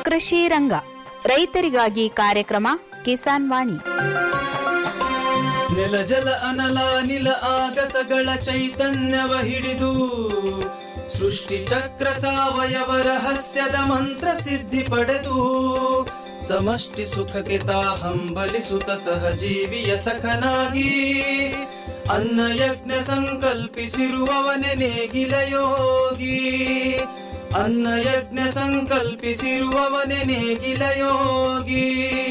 ಕೃಷಿ ರಂಗ ರೈತರಿಗಾಗಿ ಕಾರ್ಯಕ್ರಮ ಕಿಸಾನ್ ವಾಣಿ ನೆಲ ಜಲ ಅನಲ ನಿಲ ಆಗಸಗಳ ಚೈತನ್ಯವ ಹಿಡಿದು ಸೃಷ್ಟಿ ಚಕ್ರ ಸಾವಯವ ರಹಸ್ಯದ ಮಂತ್ರ ಸಿದ್ಧಿ ಪಡೆದು ಸಮಷ್ಟಿ ಸುಖಕ್ಕೆ ತಾ ಹಂಬಲಿಸುತ್ತ ಸಹಜೀವಿಯ ಸಖನಾಗಿ ಅನ್ನ ಯಜ್ಞ ಸಂಕಲ್ಪಿಸಿರುವವನೆ ನೇಗಿಲ ಯೋಗಿ ಅನ್ನ ಯಜ್ಞ ಸಂಕಲ್ಪಿಸಿರುವವನೆ ನೇಗಿಲ ಯೋಗಿ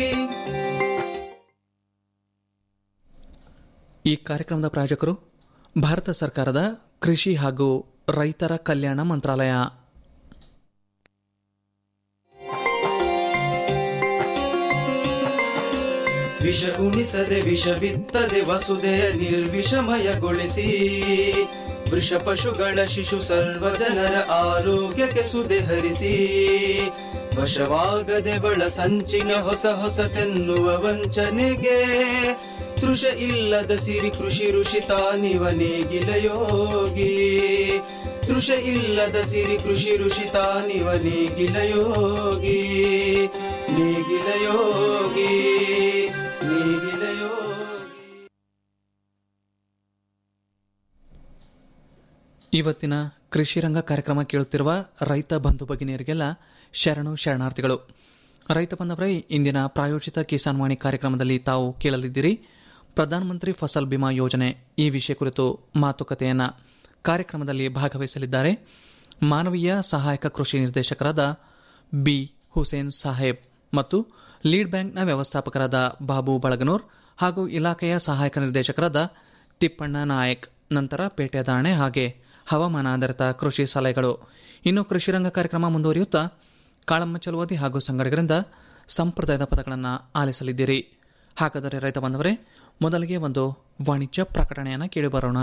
ಈ ಕಾರ್ಯಕ್ರಮದ ಪ್ರಾಯೋಜಕರು ಭಾರತ ಸರ್ಕಾರದ ಕೃಷಿ ಹಾಗೂ ರೈತರ ಕಲ್ಯಾಣ ಮಂತ್ರಾಲಯ ವಿಷ ಉಣಿಸದೆ ವಿಷ ಬಿತ್ತದೆ ವಸುದೆಯ ನಿರ್ವಿಷಮಯಗೊಳಿಸಿ ವೃಷ ಪಶುಗಳ ಶಿಶು ಸರ್ವ ಜನರ ಆರೋಗ್ಯಕ್ಕೆ ಸುದೆ ಹರಿಸಿ ವಶವಾಗದೆ ಬಳ ಸಂಚಿನ ಹೊಸ ಹೊಸತೆನ್ನುವ ವಂಚನೆಗೆ ತೃಷ ಇಲ್ಲದ ಸಿರಿ ಕೃಷಿ ಋಷಿ ತಾನಿವ ನೇಗಿಲ ಯೋಗಿ ತೃಷ ಇಲ್ಲದ ಸಿರಿ ಕೃಷಿ ಋಷಿ ತಾನಿವ ನೇಗಿಲ ಯೋಗಿ ನೇಗಿಲ ಯೋಗಿ ನೇಗಿಲ ಯೋಗಿ ಇವತ್ತಿನ ಕೃಷಿ ರಂಗ ಕಾರ್ಯಕ್ರಮ ಕೇಳುತ್ತಿರುವ ರೈತ ಬಂಧು ಭಗಿನಿಯರಿಗೆಲ್ಲ ಶರಣು ಶರಣಾರ್ಥಿಗಳು ರೈತ ಬಂಧವರೇ ಇಂದಿನ ಪ್ರಾಯೋಜಿತ ಕಿಸಾನ್ ವಾಣಿ ಕಾರ್ಯಕ್ರಮದಲ್ಲಿ ತಾವು ಕೇಳಲಿದ್ದೀರಿ ಪ್ರಧಾನಮಂತ್ರಿ ಫಸಲ್ ಬಿಮಾ ಯೋಜನೆ ಈ ವಿಷಯ ಕುರಿತು ಮಾತುಕತೆಯನ್ನ ಕಾರ್ಯಕ್ರಮದಲ್ಲಿ ಭಾಗವಹಿಸಲಿದ್ದಾರೆ ಮಾನವೀಯ ಸಹಾಯಕ ಕೃಷಿ ನಿರ್ದೇಶಕರಾದ ಬಿ ಹುಸೇನ್ ಸಾಹೇಬ್ ಮತ್ತು ಲೀಡ್ ಬ್ಯಾಂಕ್ನ ವ್ಯವಸ್ಥಾಪಕರಾದ ಬಾಬು ಬಳಗನೂರ್ ಹಾಗೂ ಇಲಾಖೆಯ ಸಹಾಯಕ ನಿರ್ದೇಶಕರಾದ ತಿಪ್ಪಣ್ಣ ನಾಯಕ್ ನಂತರ ಪೇಟೆ ದಾಣೆ ಹಾಗೆ ಹವಾಮಾನ ಆಧಾರಿತ ಕೃಷಿ ಸಲಹೆಗಳು ಇನ್ನು ಕೃಷಿ ರಂಗ ಕಾರ್ಯಕ್ರಮ ಮುಂದುವರಿಯುತ್ತಾ ಕಾಳಮ್ಮ ಚಲುವದಿ ಹಾಗೂ ಸಂಗಡಿಗರಿಂದ ಸಂಪ್ರದಾಯದ ಪದಗಳನ್ನು ಆಲಿಸಲಿದ್ದೀರಿ ಹಾಗಾದರೆ ರೈತ ಬಂದವರೇ ಮೊದಲಿಗೆ ಒಂದು ವಾಣಿಜ್ಯ ಪ್ರಕಟಣೆಯನ್ನು ಕೇಳಿಬರೋಣ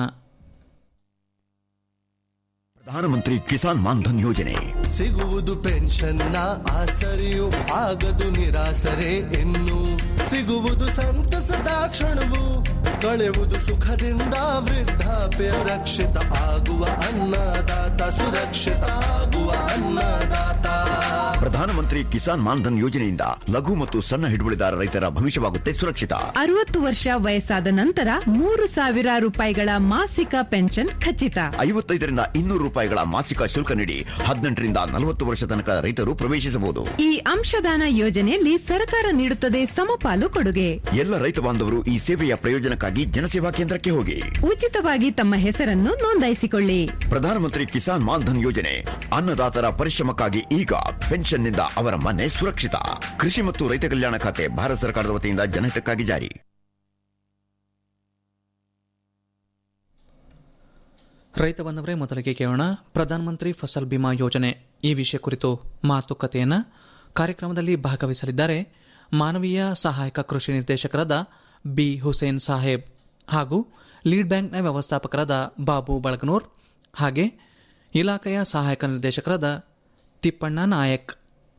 ಪ್ರಧಾನಮಂತ್ರಿ ಕಿಸಾನ್ ಮಾನ್ಧನ್ ಯೋಜನೆ ಸಿಗುವುದು ಪೆನ್ಷನ್ನ ಆಸರೆಯು ಆಗದು ನಿರಾಸರೆ ಇನ್ನು ಸಿಗುವುದು ಸಂತಸದ ಕ್ಷಣವು ಕಳೆಯುವುದು ಸುಖದಿಂದ ವೃದ್ಧಾಪ್ಯ ರಕ್ಷಿತ ಆಗುವ ಅನ್ನದಾತ ಸುರಕ್ಷಿತ ಆಗುವ ಅನ್ನದಾತ ಪ್ರಧಾನಮಂತ್ರಿ ಕಿಸಾನ್ ಮಾನ್ಧನ್ ಯೋಜನೆಯಿಂದ ಲಘು ಮತ್ತು ಸಣ್ಣ ಹಿಡುವಳಿದಾರ ರೈತರ ಭವಿಷ್ಯವಾಗುತ್ತೆ ಸುರಕ್ಷಿತ ಅರವತ್ತು ವರ್ಷ ವಯಸ್ಸಾದ ನಂತರ ಮೂರು ಸಾವಿರ ರೂಪಾಯಿಗಳ ಮಾಸಿಕ ಪೆನ್ಷನ್ ಖಚಿತ ಐವತ್ತೈದರಿಂದ ಇನ್ನೂರು ರೂಪಾಯಿಗಳ ಮಾಸಿಕ ಶುಲ್ಕ ನೀಡಿ ಹದಿನೆಂಟರಿಂದ ನಲವತ್ತು ವರ್ಷ ತನಕ ರೈತರು ಪ್ರವೇಶಿಸಬಹುದು ಈ ಅಂಶದಾನ ಯೋಜನೆಯಲ್ಲಿ ಸರ್ಕಾರ ನೀಡುತ್ತದೆ ಸಮಪಾಲು ಕೊಡುಗೆ ಎಲ್ಲ ರೈತ ಬಾಂಧವರು ಈ ಸೇವೆಯ ಪ್ರಯೋಜನಕ್ಕಾಗಿ ಜನಸೇವಾ ಕೇಂದ್ರಕ್ಕೆ ಹೋಗಿ ಉಚಿತವಾಗಿ ತಮ್ಮ ಹೆಸರನ್ನು ನೋಂದಾಯಿಸಿಕೊಳ್ಳಿ ಪ್ರಧಾನಮಂತ್ರಿ ಕಿಸಾನ್ ಮಾನ್ಧನ್ ಯೋಜನೆ ಅನ್ನದಾತರ ಪರಿಶ್ರಮಕ್ಕಾಗಿ ಈಗ ಪೆನ್ಷನ್ನಿಂದ ಅವರ ಮನೆ ಸುರಕ್ಷಿತ ಕೃಷಿ ಮತ್ತು ರೈತ ಕಲ್ಯಾಣ ಖಾತೆ ಭಾರತ ಸರ್ಕಾರದ ವತಿಯಿಂದ ಜನಹಿತಕ್ಕಾಗಿ ಜಾರಿ ರೈತ ಬಂದವರೇ ಮೊದಲಿಗೆ ಕೇಳೋಣ ಪ್ರಧಾನಮಂತ್ರಿ ಫಸಲ್ ಬಿಮಾ ಯೋಜನೆ ಈ ವಿಷಯ ಕುರಿತು ಮಾತುಕತೆಯನ್ನು ಕಾರ್ಯಕ್ರಮದಲ್ಲಿ ಭಾಗವಹಿಸಲಿದ್ದಾರೆ ಮಾನವೀಯ ಸಹಾಯಕ ಕೃಷಿ ನಿರ್ದೇಶಕರಾದ ಬಿ ಹುಸೇನ್ ಸಾಹೇಬ್ ಹಾಗೂ ಲೀಡ್ ಬ್ಯಾಂಕ್ನ ವ್ಯವಸ್ಥಾಪಕರಾದ ಬಾಬು ಬಳಗನೂರ್ ಹಾಗೆ ಇಲಾಖೆಯ ಸಹಾಯಕ ನಿರ್ದೇಶಕರಾದ ತಿಪ್ಪಣ್ಣ ನಾಯಕ್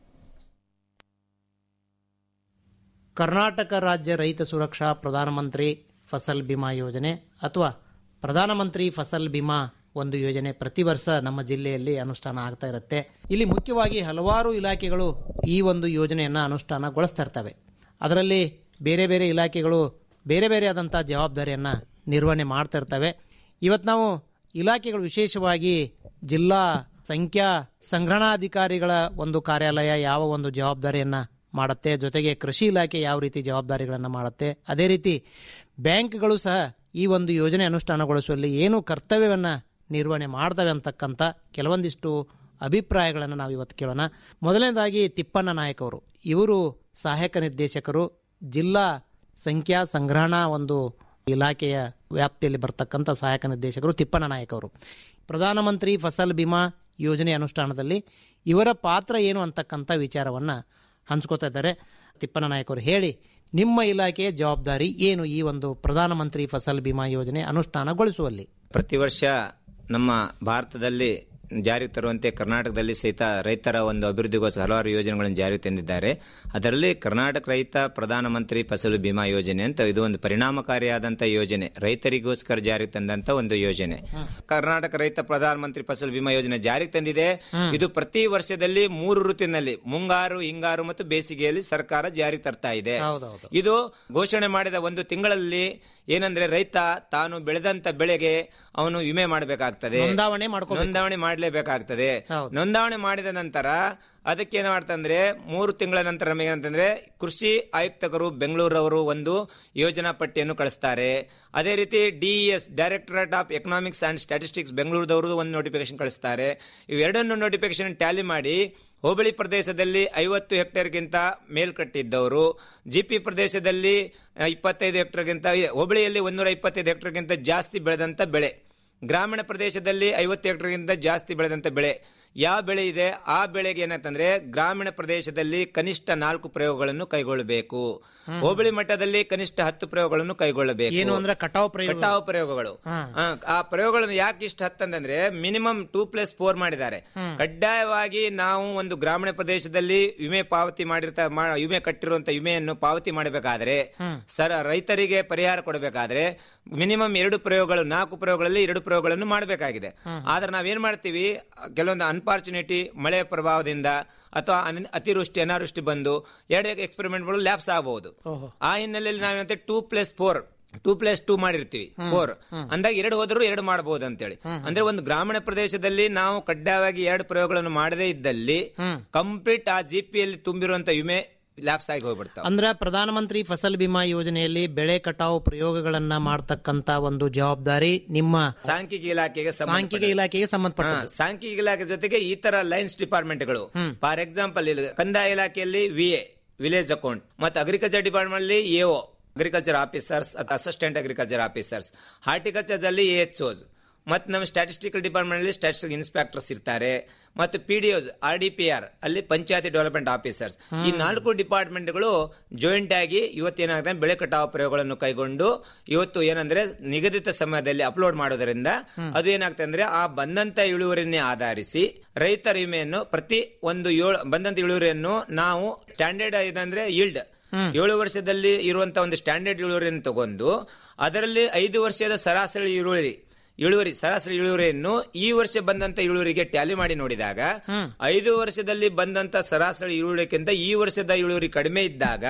ಕರ್ನಾಟಕ ರಾಜ್ಯ ರೈತ ಸುರಕ್ಷಾ ಪ್ರಧಾನಮಂತ್ರಿ ಫಸಲ್ ಬಿಮಾ ಯೋಜನೆ ಅಥವಾ ಪ್ರಧಾನಮಂತ್ರಿ ಫಸಲ್ ಬಿಮಾ ಒಂದು ಯೋಜನೆ ಪ್ರತಿ ವರ್ಷ ನಮ್ಮ ಜಿಲ್ಲೆಯಲ್ಲಿ ಅನುಷ್ಠಾನ ಆಗ್ತಾ ಇರುತ್ತೆ ಇಲ್ಲಿ ಮುಖ್ಯವಾಗಿ ಹಲವಾರು ಇಲಾಖೆಗಳು ಈ ಒಂದು ಯೋಜನೆಯನ್ನು ಅನುಷ್ಠಾನಗೊಳಿಸ್ತಾ ಇರ್ತವೆ ಅದರಲ್ಲಿ ಬೇರೆ ಬೇರೆ ಇಲಾಖೆಗಳು ಬೇರೆ ಬೇರೆ ಆದಂಥ ಜವಾಬ್ದಾರಿಯನ್ನು ನಿರ್ವಹಣೆ ಮಾಡ್ತಾ ಇರ್ತವೆ ಇವತ್ತು ನಾವು ಇಲಾಖೆಗಳು ವಿಶೇಷವಾಗಿ ಜಿಲ್ಲಾ ಸಂಖ್ಯಾ ಸಂಗ್ರಹಣಾಧಿಕಾರಿಗಳ ಒಂದು ಕಾರ್ಯಾಲಯ ಯಾವ ಒಂದು ಜವಾಬ್ದಾರಿಯನ್ನು ಮಾಡುತ್ತೆ ಜೊತೆಗೆ ಕೃಷಿ ಇಲಾಖೆ ಯಾವ ರೀತಿ ಜವಾಬ್ದಾರಿಗಳನ್ನು ಮಾಡುತ್ತೆ ಅದೇ ರೀತಿ ಬ್ಯಾಂಕ್ಗಳು ಸಹ ಈ ಒಂದು ಯೋಜನೆ ಅನುಷ್ಠಾನಗೊಳಿಸುವಲ್ಲಿ ಏನು ಕರ್ತವ್ಯವನ್ನು ನಿರ್ವಹಣೆ ಮಾಡ್ತವೆ ಅಂತಕ್ಕಂಥ ಕೆಲವೊಂದಿಷ್ಟು ಅಭಿಪ್ರಾಯಗಳನ್ನು ನಾವು ಇವತ್ತು ಕೇಳೋಣ ಮೊದಲನೇದಾಗಿ ತಿಪ್ಪಣ್ಣ ನಾಯಕ್ ಅವರು ಇವರು ಸಹಾಯಕ ನಿರ್ದೇಶಕರು ಜಿಲ್ಲಾ ಸಂಖ್ಯಾ ಸಂಗ್ರಹಣಾ ಒಂದು ಇಲಾಖೆಯ ವ್ಯಾಪ್ತಿಯಲ್ಲಿ ಬರ್ತಕ್ಕಂಥ ಸಹಾಯಕ ನಿರ್ದೇಶಕರು ತಿಪ್ಪಣ್ಣ ನಾಯಕ್ ಅವರು ಪ್ರಧಾನಮಂತ್ರಿ ಫಸಲ್ ಬಿಮಾ ಯೋಜನೆ ಅನುಷ್ಠಾನದಲ್ಲಿ ಇವರ ಪಾತ್ರ ಏನು ಅಂತಕ್ಕಂಥ ವಿಚಾರವನ್ನು ಹಂಚ್ಕೋತಾ ಇದ್ದಾರೆ ತಿಪ್ಪಣ್ಣ ನಾಯಕ್ ಅವರು ಹೇಳಿ ನಿಮ್ಮ ಇಲಾಖೆಯ ಜವಾಬ್ದಾರಿ ಏನು ಈ ಒಂದು ಪ್ರಧಾನಮಂತ್ರಿ ಫಸಲ್ ಬಿಮಾ ಯೋಜನೆ ಅನುಷ್ಠಾನಗೊಳಿಸುವಲ್ಲಿ ಪ್ರತಿ ವರ್ಷ ನಮ್ಮ ಭಾರತದಲ್ಲಿ ಜಾರಿಗೆ ತರುವಂತೆ ಕರ್ನಾಟಕದಲ್ಲಿ ಸಹಿತ ರೈತರ ಒಂದು ಅಭಿವೃದ್ಧಿಗೋಸ್ಕರ ಹಲವಾರು ಯೋಜನೆಗಳನ್ನು ಜಾರಿಗೆ ತಂದಿದ್ದಾರೆ ಅದರಲ್ಲಿ ಕರ್ನಾಟಕ ರೈತ ಪ್ರಧಾನಮಂತ್ರಿ ಫಸಲು ಬಿಮಾ ಯೋಜನೆ ಅಂತ ಇದು ಒಂದು ಪರಿಣಾಮಕಾರಿಯಾದಂತಹ ಯೋಜನೆ ರೈತರಿಗೋಸ್ಕರ ಜಾರಿಗೆ ತಂದಂತ ಒಂದು ಯೋಜನೆ ಕರ್ನಾಟಕ ರೈತ ಪ್ರಧಾನಮಂತ್ರಿ ಫಸಲು ಬಿಮಾ ಯೋಜನೆ ಜಾರಿಗೆ ತಂದಿದೆ ಇದು ಪ್ರತಿ ವರ್ಷದಲ್ಲಿ ಮೂರು ಋತುವಿನಲ್ಲಿ ಮುಂಗಾರು ಹಿಂಗಾರು ಮತ್ತು ಬೇಸಿಗೆಯಲ್ಲಿ ಸರ್ಕಾರ ಜಾರಿ ತರ್ತಾ ಇದೆ ಹೌದೌದು ಇದು ಘೋಷಣೆ ಮಾಡಿದ ಒಂದು ತಿಂಗಳಲ್ಲಿ ಏನಂದ್ರೆ ರೈತ ತಾನು ಬೆಳೆದಂತ ಬೆಳೆಗೆ ಅವನು ವಿಮೆ ಮಾಡಬೇಕಾಗ್ತದೆ ನೋಂದಾವಣೆ ಮಾಡ್ಕೋಬೇಕು. ನೋಂದಾವಣೆ ಮಾಡಲೇಬೇಕಾಗ್ತದೆ ಹೌದು. ನೋಂದಾವಣೆ ಮಾಡಿದ ನಂತರ ಅದಕ್ಕೆ ಏನ್ ಮಾಡ್ತಂದ್ರೆ ಮೂರು ತಿಂಗಳ ನಂತರ ನಮಗೆ ಏನಂತಂದ್ರೆ ಕೃಷಿ ಆಯುಕ್ತಕರು ಬೆಂಗಳೂರವರು ಒಂದು ಯೋಜನಾ ಪಟ್ಟಿಯನ್ನು ಕಳಿಸ್ತಾರೆ ಅದೇ ರೀತಿ DES directorate of economics and statistics ಬೆಂಗಳೂರದವರು ಒಂದು ನೋಟಿಫಿಕೇಶನ್ ಕಳಿಸ್ತಾರೆ ಇವೆರಡನ್ನು ನೋಟಿಫಿಕೇಶನ್ ಟ್ಯಾಲಿ ಮಾಡಿ ಹೋಬಳಿ ಪ್ರದೇಶದಲ್ಲಿ ಐವತ್ತು ಹೆಕ್ಟೇರ್ಗಿಂತ ಮೇಲ್ಕಟ್ಟಿದ್ದವರು ಜಿಪಿ ಪ್ರದೇಶದಲ್ಲಿ ಆ, ಇಪ್ಪತ್ತೈದು ಹೆಕ್ಟೇರ್ಗಿಂತ ಹೋಬಳಿಯಲ್ಲಿ ಒಂದೂರ ಇಪ್ಪತ್ತೈದು ಹೆಕ್ಟೇರ್ಗಿಂತ ಜಾಸ್ತಿ ಬೆಳೆದಂತ ಬೆಳೆ ಗ್ರಾಮೀಣ ಪ್ರದೇಶದಲ್ಲಿ ಐವತ್ತು ಹೆಕ್ಟೇರ್ಗಿಂತ ಜಾಸ್ತಿ ಬೆಳೆದಂತ ಬೆಳೆ ಯಾವ ಬೆಳೆ ಇದೆ ಆ ಬೆಳೆಗೆ ಏನಂತಂದ್ರೆ ಗ್ರಾಮೀಣ ಪ್ರದೇಶದಲ್ಲಿ ಕನಿಷ್ಠ ನಾಲ್ಕು ಪ್ರಯೋಗಗಳನ್ನು ಕೈಗೊಳ್ಳಬೇಕು ಹೋಬಳಿ ಮಟ್ಟದಲ್ಲಿ ಕನಿಷ್ಠ ಹತ್ತು ಪ್ರಯೋಗಗಳನ್ನು ಕೈಗೊಳ್ಳಬೇಕು ಏನು ಅಂದ್ರೆ ಕಟಾವ್ ಪ್ರಯೋಗ ಕಟಾವು ಪ್ರಯೋಗಗಳು ಆ, ಆ ಪ್ರಯೋಗಗಳನ್ನು ಯಾಕೆ ಇಷ್ಟ ಹತ್ತಂದ್ರೆ ಮಿನಿಮಮ್ ಟೂ ಪ್ಲಸ್ ಫೋರ್ ಮಾಡಿದ್ದಾರೆ ಕಡ್ಡಾಯವಾಗಿ ನಾವು ಒಂದು ಗ್ರಾಮೀಣ ಪ್ರದೇಶದಲ್ಲಿ ವಿಮೆ ಪಾವತಿ ಮಾಡಿರ್ತ ಮಾ- ವಿಮೆ ಕಟ್ಟಿರುವಂತ ವಿಮೆಯನ್ನು ಪಾವತಿ ಮಾಡಬೇಕಾದ್ರೆ ಸರ ರೈತರಿಗೆ ಪರಿಹಾರ ಕೊಡಬೇಕಾದ್ರೆ ಮಿನಿಮಮ್ ಎರಡು ಪ್ರಯೋಗಗಳು ನಾಲ್ಕು ಪ್ರಯೋಗಗಳಲ್ಲಿ ಎರಡು ಪ್ರಯೋಗಗಳನ್ನು ಮಾಡಬೇಕಾಗಿದೆ ಆದ್ರೆ ನಾವೇನ್ ಮಾಡ್ತೀವಿ ಕೆಲವೊಂದು ಅನ್ಫಾರ್ಚುನೇಟಿ ಮಳೆ ಪ್ರಭಾವದಿಂದ ಅಥವಾ ಅನ- ಅತಿವೃಷ್ಟಿ ಅನಾವೃಷ್ಟಿ ಬಂದು ಎರಡು ಎಕ್ಸ್ಪೆರಿಮೆಂಟ್ಗಳು ಲ್ಯಾಪ್ಸ್ ಆಗಬಹುದು ಆ ಹಿನ್ನೆಲೆಯಲ್ಲಿ ನಾವೇನಂತೆ two plus four two plus two ಮಾಡಿರ್ತೀವಿ ಫೋರ್ ಅಂದಾಗ ಎರಡು ಹೋದರೂ ಎರಡು ಮಾಡಬಹುದು ಅಂತೇಳಿ ಅಂದ್ರೆ ಒಂದು ಗ್ರಾಮೀಣ ಪ್ರದೇಶದಲ್ಲಿ ನಾವು ಕಡ್ಡಾಯವಾಗಿ ಎರಡು ಪ್ರಯೋಗಗಳನ್ನು ಮಾಡದೇ ಇದ್ದಲ್ಲಿ ಕಂಪ್ಲೀಟ್ ಆ ಜಿಪಿಯಲ್ಲಿ ತುಂಬಿರುವಂತ ವಿಮೆ ಲ್ಯಾಪ್ಸ್ ಆಗಿ ಹೋಗ್ಬಿಡ್ತಾವೆ ಅಂದ್ರೆ ಪ್ರಧಾನಮಂತ್ರಿ ಫಸಲ್ ಬಿಮಾ ಯೋಜನೆಯಲ್ಲಿ ಬೆಳೆ ಕಟಾವು ಪ್ರಯೋಗಗಳನ್ನ ಮಾಡ್ತಕ್ಕಂತ ಒಂದು ಜವಾಬ್ದಾರಿ ನಿಮ್ಮ ಸಾಂಖ್ಯಿಕ ಇಲಾಖೆಗೆ ಸಾಂಖ್ಯಿಕ ಇಲಾಖೆಗೆ ಸಂಬಂಧಪಟ್ಟ ಹಾ, ಸಾಂಖ್ಯಿಕ ಇಲಾಖೆ ಜೊತೆಗೆ ಈ ತರ ಲೈನ್ಸ್ ಡಿಪಾರ್ಟ್ಮೆಂಟ್ಗಳು ಫಾರ್ ಎಕ್ಸಾಂಪಲ್ ಇಲ್ಲಿ ಕಂದಾಯ ಇಲಾಖೆಯಲ್ಲಿ ವಿಎ ವಿಲೇಜ್ ಅಕೌಂಟ್ ಮತ್ತು ಅಗ್ರಿಕಲ್ಚರ್ ಡಿಪಾರ್ಟ್ಮೆಂಟ್ ಅಲ್ಲಿ AO agriculture officers assistant agriculture officers ಹಾರ್ಟಿಕಲ್ಚರ್ದಲ್ಲಿ ಎಎಚ್ಒಸ್ ಮತ್ತು ನಮ್ಮ ಸ್ಟಾಟಿಸ್ಟಿಕಲ್ ಡಿಪಾರ್ಟ್ಮೆಂಟ್ ಅಲ್ಲಿ ಸ್ಟಾಟಿಸ್ಟಿಕ್ ಇನ್ಸ್ಪೆಕ್ಟರ್ಸ್ ಇರ್ತಾರೆ ಮತ್ತು P D R D P R ಅಲ್ಲಿ ಪಂಚಾಯತಿ ಡೆವಲಪ್ಮೆಂಟ್ ಆಫೀಸರ್ಸ್ ಈ ನಾಲ್ಕು ಡಿಪಾರ್ಟ್ಮೆಂಟ್ಗಳು ಜಾಯಿಂಟ್ ಆಗಿ ಇವತ್ತೇನಾಗುತ್ತೆ ಬೆಳೆ ಕಟಾವು ಪ್ರಯೋಗಗಳನ್ನು ಕೈಗೊಂಡು ಇವತ್ತು ಏನಂದ್ರೆ ನಿಗದಿತ ಸಮಯದಲ್ಲಿ ಅಪ್ಲೋಡ್ ಮಾಡೋದರಿಂದ ಅದು ಏನಾಗ್ತದೆ ಅಂದ್ರೆ ಆ ಬಂದಂತ ಇಳುವರಿನೇ ಆಧರಿಸಿ ರೈತರ ವಿಮೆಯನ್ನು ಪ್ರತಿ ಒಂದು ಏಳು ಬಂದಂತ ಇಳುವರಿಯನ್ನು ನಾವು ಸ್ಟ್ಯಾಂಡರ್ಡ್ ಇದಂದ್ರೆ ಈಲ್ಡ್ ಏಳು ವರ್ಷದಲ್ಲಿ ಇರುವಂತ ಒಂದು ಸ್ಟ್ಯಾಂಡರ್ಡ್ ಇಳುವರಿಯನ್ನು ತಗೊಂಡು ಅದರಲ್ಲಿ ಐದು ವರ್ಷದ ಸರಾಸರಿ ಇಳುವರಿ ಇಳುವರಿ ಸರಾಸರಿ ಇಳುವರಿಯನ್ನು ಈ ವರ್ಷ ಬಂದಂತ ಇಳುವರಿಗೆ ಟ್ಯಾಲಿ ಮಾಡಿ ನೋಡಿದಾಗ ಐದು ವರ್ಷದಲ್ಲಿ ಬಂದಂತ ಸರಾಸರಿ ಇಳುವರಿಗಿಂತ ಈ ವರ್ಷದ ಇಳುವರಿ ಕಡಿಮೆ ಇದ್ದಾಗ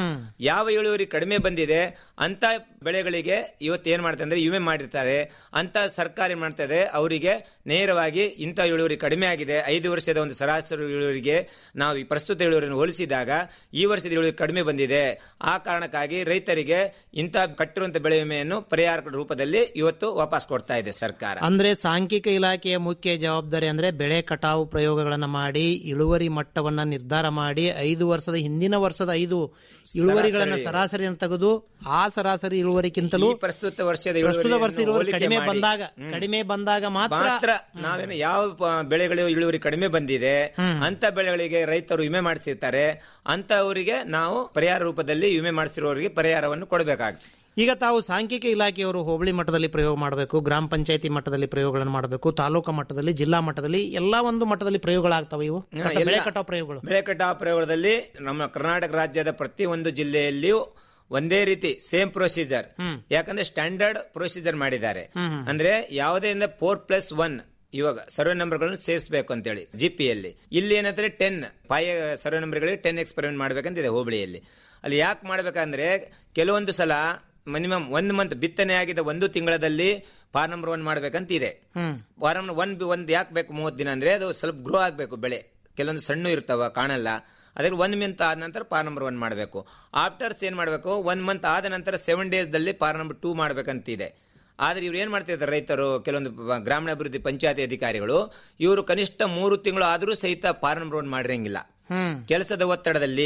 ಯಾವ ಇಳುವರಿ ಕಡಿಮೆ ಬಂದಿದೆ ಅಂತ ಬೆಳೆಗಳಿಗೆ ಇವತ್ತು ಏನ್ ಮಾಡ್ತಾರೆ ಅಂದ್ರೆ ವಿಮೆ ಮಾಡಿರ್ತಾರೆ ಅಂತ ಸರ್ಕಾರ ಏನ್ ಮಾಡ್ತದೆ ಅವರಿಗೆ ನೇರವಾಗಿ ಇಂಥ ಇಳುವರಿ ಕಡಿಮೆ ಆಗಿದೆ ಐದು ವರ್ಷದ ಒಂದು ಸರಾಸರಿ ಇಳುವರಿಗೆ ನಾವು ಈ ಪ್ರಸ್ತುತ ಇಳುವರಿಯನ್ನು ಹೋಲಿಸಿದಾಗ ಈ ವರ್ಷದ ಇಳುವರಿ ಕಡಿಮೆ ಬಂದಿದೆ ಆ ಕಾರಣಕ್ಕಾಗಿ ರೈತರಿಗೆ ಇಂಥ ಕಟ್ಟಿರುವಂತ ಬೆಳೆ ವಿಮೆಯನ್ನು ಪರಿಹಾರ ರೂಪದಲ್ಲಿ ಇವತ್ತು ವಾಪಸ್ ಕೊಡ್ತಾ ಇದೆ ಸರ್ಕಾರ ಅಂದ್ರೆ ಸಾಂಖ್ಯಿಕ ಇಲಾಖೆಯ ಮುಖ್ಯ ಜವಾಬ್ದಾರಿ ಅಂದ್ರೆ ಬೆಳೆ ಕಟಾವು ಪ್ರಯೋಗಗಳನ್ನ ಮಾಡಿ ಇಳುವರಿ ಮಟ್ಟವನ್ನ ನಿರ್ಧಾರ ಮಾಡಿ ಐದು ವರ್ಷದ ಹಿಂದಿನ ವರ್ಷದ ಐದು ಇಳುವರಿಗಳನ್ನ ಸರಾಸರಿಯನ್ನು ತೆಗೆದು ಆ ಸರಾಸರಿ ಇಳುವರಿಗಿಂತಲೂ ಈ ಪ್ರಸ್ತುತ ವರ್ಷದ ಪ್ರಸ್ತುತ ಇಳುವರಿಯನ್ನು ವರ್ಷ ಇಳುವರಿ ಹೋಲಿಕೆ ಕಡಿಮೆ ಮಾಡಿ, ಬಂದಾಗ ಹ್ಮ್. ಕಡಿಮೆ ಬಂದಾಗ ಮಾತ್ರ ಮಾತ್ರ ನಾವೇನು ಯಾವ ಪ- ಬೆಳೆಗಳು ಇಳುವರಿ ಕಡಿಮೆ ಬಂದಿದೆ ಅಂತ ಬೆಳೆಗಳಿಗೆ ರೈತರು ವಿಮೆ ಮಾಡಿಸಿರ್ತಾರೆ ಅಂತವರಿಗೆ ನಾವು ಪರಿಹಾರ ರೂಪದಲ್ಲಿ ವಿಮೆ ಮಾಡಿಸಿರೋರಿಗೆ ಪರಿಹಾರವನ್ನು ಕೊಡಬೇಕಾಗ್ತದೆ ಈಗ ತಾವು ಸಾಂಖ್ಯಿಕ ಇಲಾಖೆಯವರು ಹೋಬಳಿ ಮಟ್ಟದಲ್ಲಿ ಪ್ರಯೋಗ ಮಾಡಬೇಕು ಗ್ರಾಮ ಪಂಚಾಯತಿ ಮಟ್ಟದಲ್ಲಿ ಪ್ರಯೋಗಗಳನ್ನು ಮಾಡಬೇಕು ತಾಲೂಕಾ ಮಟ್ಟದಲ್ಲಿ ಜಿಲ್ಲಾ ಮಟ್ಟದಲ್ಲಿ ಎಲ್ಲಾ ಒಂದು ಮಟ್ಟದಲ್ಲಿ ಪ್ರಯೋಗಗಳಾಗ್ತವೆ ಇವು ಹಾ, ಕಟ- ಬೆಳೆ ಎಲ್ಲ- ಕಟಾವು ಪ್ರಯೋಗಗಳು ಬೆಳೆ ಕಟಾವು ಪ್ರಯೋಗದಲ್ಲಿ ನಮ್ಮ ಕರ್ನಾಟಕ ರಾಜ್ಯದ ಪ್ರತಿ ಒಂದು ಜಿಲ್ಲೆಯಲ್ಲಿಯೂ ಒಂದೇ ರೀತಿ ಸೇಮ್ ಪ್ರೊಸೀಜರ್ ಯಾಕಂದ್ರೆ ಸ್ಟ್ಯಾಂಡರ್ಡ್ ಪ್ರೊಸೀಜರ್ ಮಾಡಿದ್ದಾರೆ ಅಂದ್ರೆ ಯಾವುದೇ ಫೋರ್ ಪ್ಲಸ್ ಒನ್ ಇವಾಗ ಸರ್ವೆ ನಂಬರ್ಗಳನ್ನು ಸೇರಿಸಬೇಕು ಅಂತೇಳಿ ಜಿಪಿಯಲ್ಲಿ ಇಲ್ಲಿ ಏನಂದ್ರೆ ಟೆನ್ ಫೈವ್ ಸರ್ವೆ ನಂಬರ್ಗಳಿಗೆ ಟೆನ್ ಎಕ್ಸ್ಪೆರಿಮೆಂಟ್ ಮಾಡ್ಬೇಕಂತಿದೆ ಹೋಬಳಿಯಲ್ಲಿ ಅಲ್ಲಿ ಯಾಕೆ ಮಾಡ್ಬೇಕಂದ್ರೆ ಕೆಲವೊಂದು ಸಲ ಮಿನಿಮಮ್ ಒಂದು ಮಂತ್ ಬಿತ್ತನೆ ಆಗಿದ ಒಂದು ತಿಂಗಳಲ್ಲಿ ಫಾರ್ ನಂಬರ್ ಒನ್ ಮಾಡ್ಬೇಕಂತ ಇದೆ ಫಾರ್ ನಂಬರ್ ಒನ್ ಒಂದು ಯಾಕೆ ಬೇಕು ಮೂವತ್ತು ದಿನ ಅಂದ್ರೆ ಅದು ಸ್ವಲ್ಪ ಗ್ರೋ ಆಗಬೇಕು ಬೆಳೆ ಕೆಲವೊಂದು ಸಣ್ಣ ಇರ್ತಾವ ಕಾಣಲ್ಲ ಅದ್ರಲ್ಲಿ ಒನ್ ಮಂತ್ ಆದ ನಂತರ ಪಾರ್ ನಂಬರ್ ಒನ್ ಮಾಡಬೇಕು ಆಫ್ಟರ್ಸ್ ಏನ್ ಮಾಡಬೇಕು ಒನ್ ಮಂತ್ ಆದ ನಂತರ ಸೆವೆನ್ ಡೇಸ್ ದಲ್ಲಿ ಪಾರ್ ನಂಬರ್ ಟೂ ಮಾಡ್ಬೇಕಂತ ಇದೆ ಆದ್ರೆ ಇವ್ರು ಏನ್ ಮಾಡ್ತಿದ್ದಾರೆ ರೈತರು ಕೆಲವೊಂದು ಪ- ಗ್ರಾಮೀಣಾಭಿವೃದ್ಧಿ ಪಂಚಾಯತಿ ಅಧಿಕಾರಿಗಳು ಇವರು ಕನಿಷ್ಠ ಮೂರು ತಿಂಗಳು ಆದರೂ ಸಹಿತ ಪಾರ್ ನಂಬರ್ ಒನ್ ಮಾಡಿರಂಗಿಲ್ಲ ಕೆಲಸದ ಒತ್ತಡದಲ್ಲಿ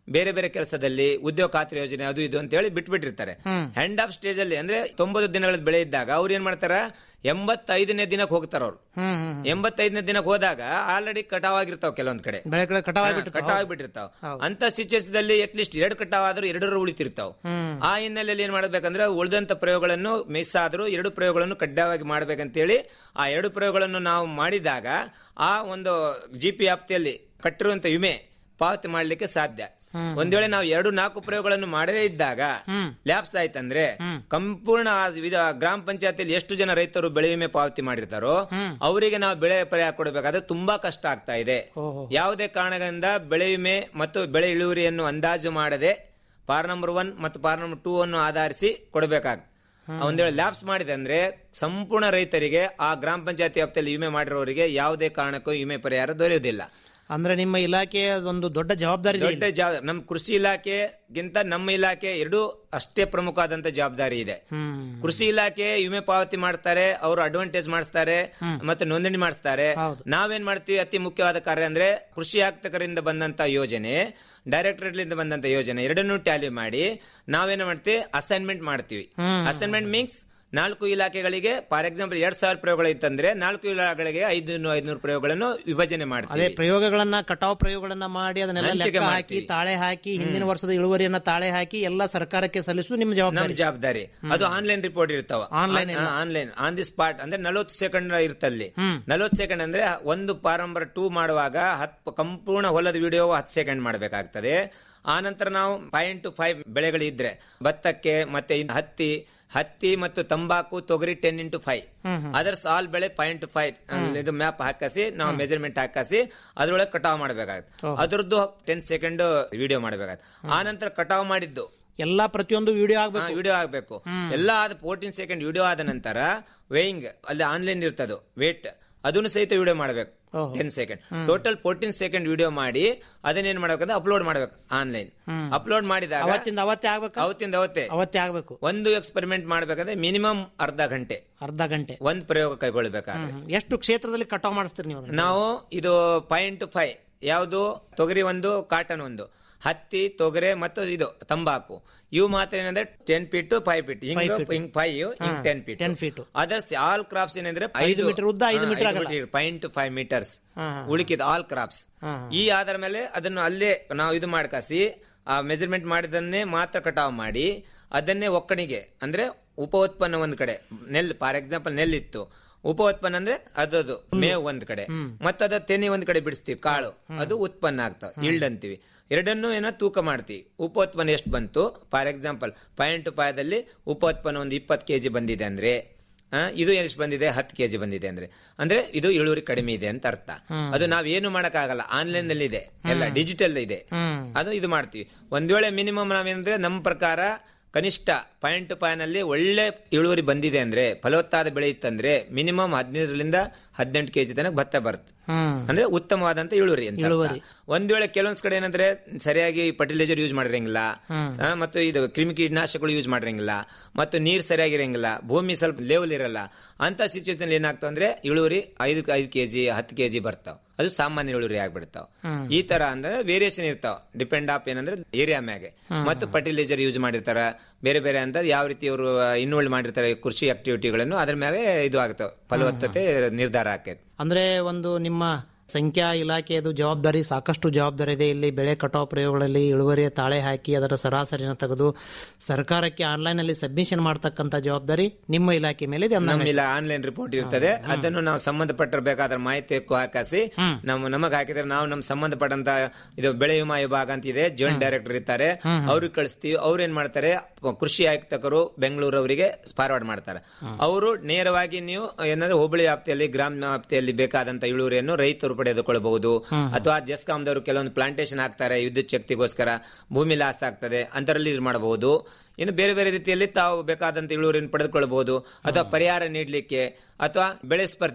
ಬೇರೆ ಬೇರೆ ಕೆಲಸದಲ್ಲಿ ಉದ್ಯೋಗ ಖಾತ್ರಿ ಯೋಜನೆ ಅದು ಇದು ಅಂತ ಹೇಳಿ ಬಿಟ್ಬಿಟ್ಟಿರ್ತಾರೆ ಹ್ಯಾಂಡ್ ಆಫ್ ಸ್ಟೇಜ್ ಅಲ್ಲಿ ಅಂದ್ರೆ ತೊಂಬತ್ತು ದಿನಗಳ ಬೆಳೆ ಇದ್ದಾಗ ಅವ್ರು ಏನ್ ಮಾಡ್ತಾರ ಎಂಬತ್ತೈದನೇ ದಿನಕ್ಕೆ ಹೋಗ್ತಾರ ಅವ್ರು ಹ್ಮ್ ಹ್ಮ್ ಎಂಬತ್ತೈದನೇ ದಿನಕ್ಕೆ ಹೋದಾಗ ಆಲ್ರೆಡಿ ಕಟಾವ್ ಆಗಿರ್ತಾವ ಕೆಲವೊಂದ್ ಕಡೆ ಬೆಳೆ ಕಡೆ ಕಟಾವ್ ಹಾ, ಆಗ್ಬಿಟ್ಟಿರ್ತಾವ. ಕಟಾವ್ ಆಗ್ಬಿಟ್ಟಿರ್ತಾವ ಅಂತ ಸಿಚುವೇಶನ್ ಅಟ್ಲೀಸ್ಟ್ ಎರಡು ಕಟಾವ್ ಆದ್ರೂ ಎರಡರ ಉಳಿತಿರ್ತಾವ ಆ ಹಿನ್ನೆಲೆಯಲ್ಲಿ ಏನ್ ಮಾಡ್ಬೇಕಂದ್ರೆ ಉಳಿದಂತ ಪ್ರಯೋಗಗಳನ್ನು ಮಿಸ್ ಆದ್ರೂ ಎರಡು ಪ್ರಯೋಗಗಳನ್ನು ಕಡ್ಡಾಯವಾಗಿ ಮಾಡ್ಬೇಕಂತೇಳಿ ಆ ಎರಡು ಪ್ರಯೋಗಗಳನ್ನು ನಾವು ಮಾಡಿದಾಗ ಆ ಒಂದು ಜಿ ಪಿ ವ್ಯಾಪ್ತಿಯಲ್ಲಿ ಕಟ್ಟಿರುವಂತ ವಿಮೆ ಪಾವತಿ ಮಾಡ್ಲಿಕ್ಕೆ ಸಾಧ್ಯ ಒಂದ್ ವೇಳೆ ನಾವು ಎರಡು ನಾಲ್ಕು ಪ್ರಯೋಗಗಳನ್ನು ಮಾಡದೇ ಇದ್ದಾಗ ಲ್ಯಾಪ್ಸ್ ಆಯ್ತಂದ್ರೆ ಸಂಪೂರ್ಣ ಆ ವಿಧ- ಗ್ರಾಮ ಪಂಚಾಯತಿಯಲ್ಲಿ ಎಷ್ಟು ಜನ ರೈತರು ಬೆಳೆ ವಿಮೆ ಪಾವತಿ ಮಾಡಿರ್ತಾರೋ ಅವರಿಗೆ ನಾವು ಬೆಳೆ ಪರಿಹಾರ ಕೊಡಬೇಕಾದ್ರೆ ತುಂಬಾ ಕಷ್ಟ ಆಗ್ತಾ ಇದೆ ಯಾವುದೇ ಕಾರಣದಿಂದ ಬೆಳೆ ವಿಮೆ ಮತ್ತು ಬೆಳೆ ಇಳುವರಿಯನ್ನು ಅಂದಾಜು ಮಾಡದೆ ಪಾರ್ ನಂಬರ್ ಒನ್ ಮತ್ತು ಪಾರ್ ನಂಬರ್ ಟೂ ಅನ್ನು ಆಧರಿಸಿ ಕೊಡಬೇಕಾಗ್ತದೆ ಒಂದ್ ವೇಳೆ ಲ್ಯಾಪ್ಸ್ ಮಾಡಿದೆ ಅಂದ್ರೆ ಸಂಪೂರ್ಣ ರೈತರಿಗೆ ಆ ಗ್ರಾಮ ಪಂಚಾಯತಿ ವ್ಯಾಪ್ತಿಯಲ್ಲಿ ವಿಮೆ ಮಾಡಿರೋರಿಗೆ ಯಾವುದೇ ಕಾರಣಕ್ಕೂ ವಿಮೆ ಪರಿಹಾರ ದೊರೆಯುವುದಿಲ್ಲ ಅಂದ್ರೆ ನಿಮ್ಮ ಇಲಾಖೆಯ ಒಂದು ದೊಡ್ಡ ಜವಾಬ್ದಾರಿ ಇದೆ ದೊಡ್ಡ ಜವಾಬ್ದಾರಿ ನಮ್ಮ ಕೃಷಿ ಇಲಾಖೆಗಿಂತ ನಮ್ಮ ಇಲಾಖೆ ಎರಡೂ ಅಷ್ಟೇ ಪ್ರಮುಖವಾದಂತ ಜವಾಬ್ದಾರಿ ಇದೆ ಕೃಷಿ ಇಲಾಖೆ ವಿಮೆ ಪಾವತಿ ಮಾಡ್ತಾರೆ ಅವರು ಅಡ್ವಾಂಟೇಜ್ ಮಾಡಿಸ್ತಾರೆ ಮತ್ತೆ ನೋಂದಣಿ ಮಾಡಿಸ್ತಾರೆ ನಾವೇನ್ ಮಾಡ್ತೀವಿ ಅತಿ ಮುಖ್ಯವಾದ ಕಾರ್ಯ ಅಂದ್ರೆ ಕೃಷಿ ಆಕ್ತಕರಿಂದ ಬಂದಂತ ಯೋಜನೆ ಡೈರೆಕ್ಟರೇಟ್ ಲಿಂದ ಬಂದಂತ ಯೋಜನೆ ಎರಡನ್ನೂ ಟ್ಯಾಲಿ ಮಾಡಿ ನಾವೇನ್ ಮಾಡ್ತೀವಿ ಅಸೈನ್ಮೆಂಟ್ ಮಾಡ್ತೀವಿ ಅಸೈನ್ಮೆಂಟ್ ಮೀನ್ಸ್ ನಾಲ್ಕು ಇಲಾಖೆಗಳಿಗೆ ಫಾರ್ ಎಕ್ಸಾಂಪಲ್ ಎರಡ್ ಸಾವಿರ ಪ್ರಯೋಗಗಳು ಇತ್ತಂದ್ರೆ ನಾಲ್ಕು ಇಲಾಖೆಗಳಿಗೆ ಐದು ಐದ್ನೂರು ಪ್ರಯೋಗಗಳನ್ನು ವಿಭಜನೆ ಅದೇ ಮಾಡ್ತೀವಿ ಪ್ರಯೋಗಗಳನ್ನ ಕಟಾವ್ ಪ್ರಯೋಗಗಳನ್ನ ಮಾಡಿ ಅದನ್ನೆಲ್ಲ ಹಂಚಿಕೆ ಲೆಕ್ಕ ಹಾಕಿ ಮಾಡ್ತೀವಿ. ತಾಳೆ ಹಾಕಿ ಹಿಂದಿನ ವರ್ಷದ ಇಳುವರಿಯನ್ನ ತಾಳೆ ಹಾಕಿ ಎಲ್ಲ ಸರ್ಕಾರಕ್ಕೆ ಸಲ್ಲಿಸುವುದು ನಿಮ್ಮ ನಮ್ ಜವಾಬ್ದಾರಿ ಜವಾಬ್ದಾರಿ ಅದು ಆನ್ಲೈನ್ ರಿಪೋರ್ಟ್ ಇರ್ತಾವ Online ಇಲ್ಲ. ಆನ್ಲೈನ್ ಆನ್ ದಿ ಸ್ಪಾಟ್ ಅಂದ್ರೆ ನಲವತ್ತು ಸೆಕೆಂಡ್ ಇರ್ತಲ್ಲಿ ನಲವತ್ತು ಸೆಕೆಂಡ್ ಅಂದ್ರೆ ಒಂದು ಪಾರ್ ನಂಬರ್ ಟೂ ಮಾಡುವಾಗ ಹತ್ತು ಸಂಪೂರ್ಣ ಹೊಲದ ವಿಡಿಯೋ ಹತ್ತು ಸೆಕೆಂಡ್ ಮಾಡಬೇಕಾಗ್ತದೆ ಆ ನಂತರ ನಾವು ಫೈವ್ ಇಂಟು ಫೈವ್ ಬೆಳೆಗಳು ಇದ್ರೆ ಭತ್ತಕ್ಕೆ ಮತ್ತೆ ಇನ್ ಹತ್ತಿ ಹತ್ತಿ ಮತ್ತು ತಂಬಾಕು ತೊಗರಿ ten into five others all ಬೆಳೆ ಫೈವ್ ಇಂಟು ಫೈವ್ ಇದು ಮ್ಯಾಪ್ ಹಾಕಸಿ ನಾವು ಮೆಜರ್ಮೆಂಟ್ ಹಾಕಸಿ ಅದ್ರೊಳಗೆ ಕಟಾವ್ ಮಾಡಬೇಕಾಗುತ್ತೆ ಅದ್ರದ್ದು ಟೆನ್ ಸೆಕೆಂಡ್ ವಿಡಿಯೋ ಮಾಡಬೇಕಾಗುತ್ತೆ ಆ ನಂತರ ಕಟಾವ್ ಮಾಡಿದ್ದು ಎಲ್ಲಾ ಪ್ರತಿಯೊಂದು ವಿಡಿಯೋ ಆಗ್ಬೇಕು ವಿಡಿಯೋ ಆಗ್ಬೇಕು ಎಲ್ಲ ಆದ ಫೋರ್ಟೀನ್ ಸೆಕೆಂಡ್ ವಿಡಿಯೋ ಆದ ನಂತರ ವೇಯಿಂಗ್ ಅಲ್ಲಿ ಆನ್ಲೈನ್ ಇರ್ತದು ವೇಟ್ ಅದನ್ನು ಸಹಿತ ವಿಡಿಯೋ ಮಾಡಬೇಕು ten second total fourteen second video ಮಾಡಿ ಅದನ್ನೇನ್ ಮಾಡ್ಬೇಕಂದ್ರೆ ಅಪ್ಲೋಡ್ ಮಾಡ್ಬೇಕು ಆನ್ಲೈನ್ ಅಪ್ಲೋಡ್ ಮಾಡಿದಾಗ ಅವತ್ತಿಂದ ಅವತ್ತೇ ಆಗ್ಬೇಕು ಅವತ್ತಿಂದ ಅವತ್ತೇ ಅವತ್ತೇ ಆಗ್ಬೇಕು ಒಂದು ಎಕ್ಸ್ಪೆರಿಮೆಂಟ್ ಮಾಡ್ಬೇಕಂದ್ರೆ ಮಿನಿಮಮ್ ಅರ್ಧ ಗಂಟೆ ಅರ್ಧ ಗಂಟೆ ಒಂದ್ ಪ್ರಯೋಗ ಕೈಗೊಳ್ಬೇಕಾದ್ರೆ ಹ್ಮ್. ಎಷ್ಟು ಕ್ಷೇತ್ರದಲ್ಲಿ ಕಟಾವ್ ಮಾಡಿಸ್ತೀರಿ ನೀವು ಅದನ್ನ? ನಾವು ಇದು ಫೈವ್ ಇಂಟು ಫೈವ್ ಯಾವುದು ತೊಗರಿ ಒಂದು ಕಾಟನ್ ಒಂದು ಹತ್ತಿ ತೊಗರೆ ಮತ್ತು ಇದು ತಂಬಾಕು ಇವು ಮಾತ್ರ ಏನಂದ್ರೆ ten feet to five feet ಹಿಂಗ್ feet. ಹಿಂಗ್ ಫೈವ್ ಹಿಂಗ್ ten feet 10 feet. Others all crops ಏನಂದ್ರೆ ಐದು meter ಉದ್ದ, ಐದು meter ಅಗಲ. ಫೈವ್ ಟು ಫೈವ್ ಮೀಟರ್ಸ್ ಹಾ, ಹಾ. ಉಳಿಕಿದ ಆಲ್ ಕ್ರಾಪ್ಸ್ ಹಾ, ಈ ಆಧಾರ ಮೇಲೆ ಅದನ್ನು ಅಲ್ಲೇ ನಾವು ಇದು ಮಾಡ್ಕಾಸಿ ಆ ಮೆಜರ್ಮೆಂಟ್ ಮಾಡಿದನ್ನೇ ಮಾತ್ರ ಕಟಾವ್ ಮಾಡಿ ಅದನ್ನೇ ಒಕ್ಕಣಿಗೆ ಅಂದ್ರೆ ಉಪ ಉತ್ಪನ್ನ ಒಂದ್ ಕಡೆ ನೆಲ್ ಫಾರ್ ಎಕ್ಸಾಂಪಲ್ ನೆಲ್ಲಿತ್ತು ಉಪ ಉತ್ಪನ್ನ ಅಂದ್ರೆ ಅದದು ಮೇವು ಒಂದ್ ಕಡೆ ಮತ್ತದ ತೆನೆ ಒಂದ್ ಕಡೆ ಬಿಡಿಸ್ತೀವಿ ಕಾಳು ಅದು ಉತ್ಪನ್ನ ಆಗ್ತಾವ ಇಲ್ಡ್ ಅಂತೀವಿ ಎರಡನ್ನೂ ಏನೋ ತೂಕ ಮಾಡ್ತೀವಿ ಉಪ ಉತ್ಪನ್ನ ಎಷ್ಟು ಬಂತು ಫಾರ್ ಎಕ್ಸಾಂಪಲ್ ಫೈವ್ ಇಂಟು ಫೈವ್ದಲ್ಲಿ ಉಪ ಉತ್ಪನ್ನ ಒಂದು ಇಪ್ಪತ್ತು ಕೆಜಿ ಬಂದಿದೆ ಅಂದ್ರೆ ಆ, ಇದು ಎಷ್ಟು ಬಂದಿದೆ ಹತ್ತು ಕೆಜಿ ಬಂದಿದೆ ಅಂದ್ರೆ ಅಂದ್ರೆ ಇದು ಇಳುವರಿ ಕಡಿಮೆ ಇದೆ ಅಂತ ಅರ್ಥ ಅದು ನಾವ್ ಏನು ಮಾಡಕ್ಕಾಗಲ್ಲ ಆನ್ಲೈನ್ ನಲ್ಲಿ ಇದೆ ಎಲ್ಲ ಡಿಜಿಟಲ್ ಇದೆ ಅದು ಇದು ಮಾಡ್ತೀವಿ ಒಂದ್ ವೇಳೆ ಮಿನಿಮಮ್ ನಾವೇನಂದ್ರೆ ನಮ್ಮ ಪ್ರಕಾರ ಕನಿಷ್ಠ ಪಾಯಿಂಟ್ ಟು ನಲ್ಲಿ ಒಳ್ಳೆ ಇಳುವರಿ ಬಂದಿದೆ ಅಂದ್ರೆ ಫಲವತ್ತಾದ ಬೆಳೆ ಇತ್ತಂದ್ರೆ ಮಿನಿಮಮ್ ಹದಿನೈದರಿಂದ ಹದಿನೆಂಟು ಕೆಜಿ ತನಕ ಭತ್ತ ಬರುತ್ತೆ ಹ್ಮ್ ಅಂದ್ರೆ ಉತ್ತಮವಾದಂತ ಇಳುವರಿ ಅಂತ ಅರ್ಥ. ಇಳುವರಿ. ಒಂದ್ ವೇಳೆ ಕೆಲವೊಂದ್ ಕಡೆ ಏನಂದ್ರೆ ಸರಿಯಾಗಿ ಫರ್ಟಿಲೈಸರ್ ಯೂಸ್ ಮಾಡಿರಂಗಿಲ್ಲ ಆ, ಮತ್ತು ಇದು ಕ್ರಿಮಿ ಕೀಟನಾಶಕಗಳು ಯೂಸ್ ಮಾಡಿರಂಗಿಲ್ಲ ಮತ್ತು ನೀರ್ ಸರಿಯಾಗಿರಂಗಿಲ್ಲ ಭೂಮಿ ಸ್ವಲ್ಪ ಲೆವೆಲ್ ಇರಲ್ಲ ಅಂತ ಸಿಚುವೇಶನ್ ಏನಾಗ್ತಾವ ಅಂದ್ರೆ ಇಳುವರಿ ಐದು ಐದು ಕೆಜಿ ಹತ್ತು ಕೆಜಿ ಬರ್ತಾವ ಅದು ಸಾಮಾನ್ಯ ಇಳುವರಿ ಆಗ್ಬಿಡ್ತಾವ ಈ ತರ ಅಂದ್ರೆ ವೇರಿಯೇಷನ್ ಇರ್ತಾವ ಡಿಪೆಂಡ್ ಆಪ್ ಏನಂದ್ರೆ ಏರಿಯಾ ಮ್ಯಾಗೆ ಮತ್ತು ಫರ್ಟಿಲೈಸರ್ ಯೂಸ್ ಮಾಡಿರ್ತಾರ ಬೇರೆ ಬೇರೆ ಅಂದ್ರೆ ಯಾವ ರೀತಿ ಅವರು ಇನ್ವಾಲ್ವ್ ಮಾಡಿರ್ತಾರೆ ಕೃಷಿ ಆಕ್ಟಿವಿಟಿಗಳನ್ನು ಅದ್ರ ಮೇಲೆ ಇದು ಆಗ್ತಾವ ಫಲವತ್ತತೆ ನಿರ್ಧಾರ ಆಕೈತಿ ಅಂದ್ರೆ ಒಂದು ನಿಮ್ಮ ಸಂಖ್ಯಾ ಇಲಾಖೆಯದು ಜವಾಬ್ದಾರಿ ಸಾಕಷ್ಟು ಜವಾಬ್ದಾರಿ ಇದೆ ಇಲ್ಲಿ ಬೆಳೆ ಕಟಾವು ಪ್ರಯೋಗಗಳಲ್ಲಿ ಇಳುವರಿಯ ತಾಳೆ ಹಾಕಿ ಅದರ ಸರಾಸರಿನ ತೆಗೆದು ಸರ್ಕಾರಕ್ಕೆ ಆನ್ಲೈನ್ ಅಲ್ಲಿ ಸಬ್ಮಿಷನ್ ಮಾಡ್ತಕ್ಕಂತ ಜವಾಬ್ದಾರಿ ನಿಮ್ಮ ಇಲಾಖೆ ಮೇಲೆ ಇದೆ ಅಂದಂಗೆ. ನಮ್ಮಿಲ್ಲ ಆನ್ಲೈನ್ ರಿಪೋರ್ಟ್ ಇರ್ತದೆ ಅದನ್ನು ನಾವು ಸಂಬಂಧಪಟ್ಟಿರಬೇಕಾದ್ರೆ ಮಾಹಿತಿ ಹಕ್ಕು ಹಾಕಿಸಿ ನಮ್ಮ ನಮಗ್ ಹಾಕಿದ್ರೆ ನಾವು ನಮ್ ಸಂಬಂಧಪಟ್ಟಂತ ಇದು ಬೆಳೆ ವಿಮಾ ವಿಭಾಗ ಅಂತ ಇದೆ ಜಾಯಿಂಟ್ ಡೈರೆಕ್ಟರ್ ಇರ್ತಾರೆ ಅವ್ರಿಗೆ ಕಳಿಸ್ತೀವಿ ಅವ್ರು ಏನ್ ಮಾಡ್ತಾರೆ ಪ- ಕೃಷಿ ಆಯುಕ್ತಕರು ಬೆಂಗಳೂರು ಅವರಿಗೆ ಫಾರ್ವರ್ಡ್ ಮಾಡ್ತಾರೆ ಅವರು ನೇರವಾಗಿ ನೀವು ಏನಾದ್ರೆ ಹೋಬಳಿ ವ್ಯಾಪ್ತಿಯಲ್ಲಿ ಗ್ರಾಮ ವ್ಯಾಪ್ತಿಯಲ್ಲಿ ಬೇಕಾದಂತ ಇಳುವರಿಯನ್ನು ರೈತರು ಪಡೆದುಕೊಳ್ಳಬಹುದು ಅಥವಾ ಜೆಸ್ಕಾಂದವರು ಕೆಲವೊಂದು ಪ್ಲಾಂಟೇಶನ್ ಹಾಕ್ತಾರೆ ವಿದ್ಯುತ್ ಶಕ್ತಿಗೋಸ್ಕರ ಭೂಮಿ ಲಾಸ್ ಆಗ್ತದೆ ಅಂತರಲ್ಲಿ ಇದು ಮಾಡಬಹುದು ಇನ್ನು ಬೇರೆ ಬೇರೆ ರೀತಿಯಲ್ಲಿ ತಾವು ಬೇಕಾದಂತ ಇಳುವರಿಯನ್ನು ಪಡೆದುಕೊಳ್ಳಬಹುದು ಅಥವಾ ಪರಿಹಾರ ನೀಡಲಿಕ್ಕೆ ಅಥವಾ ಬೆಳೆ ಸ್ಪರ್ಧೆ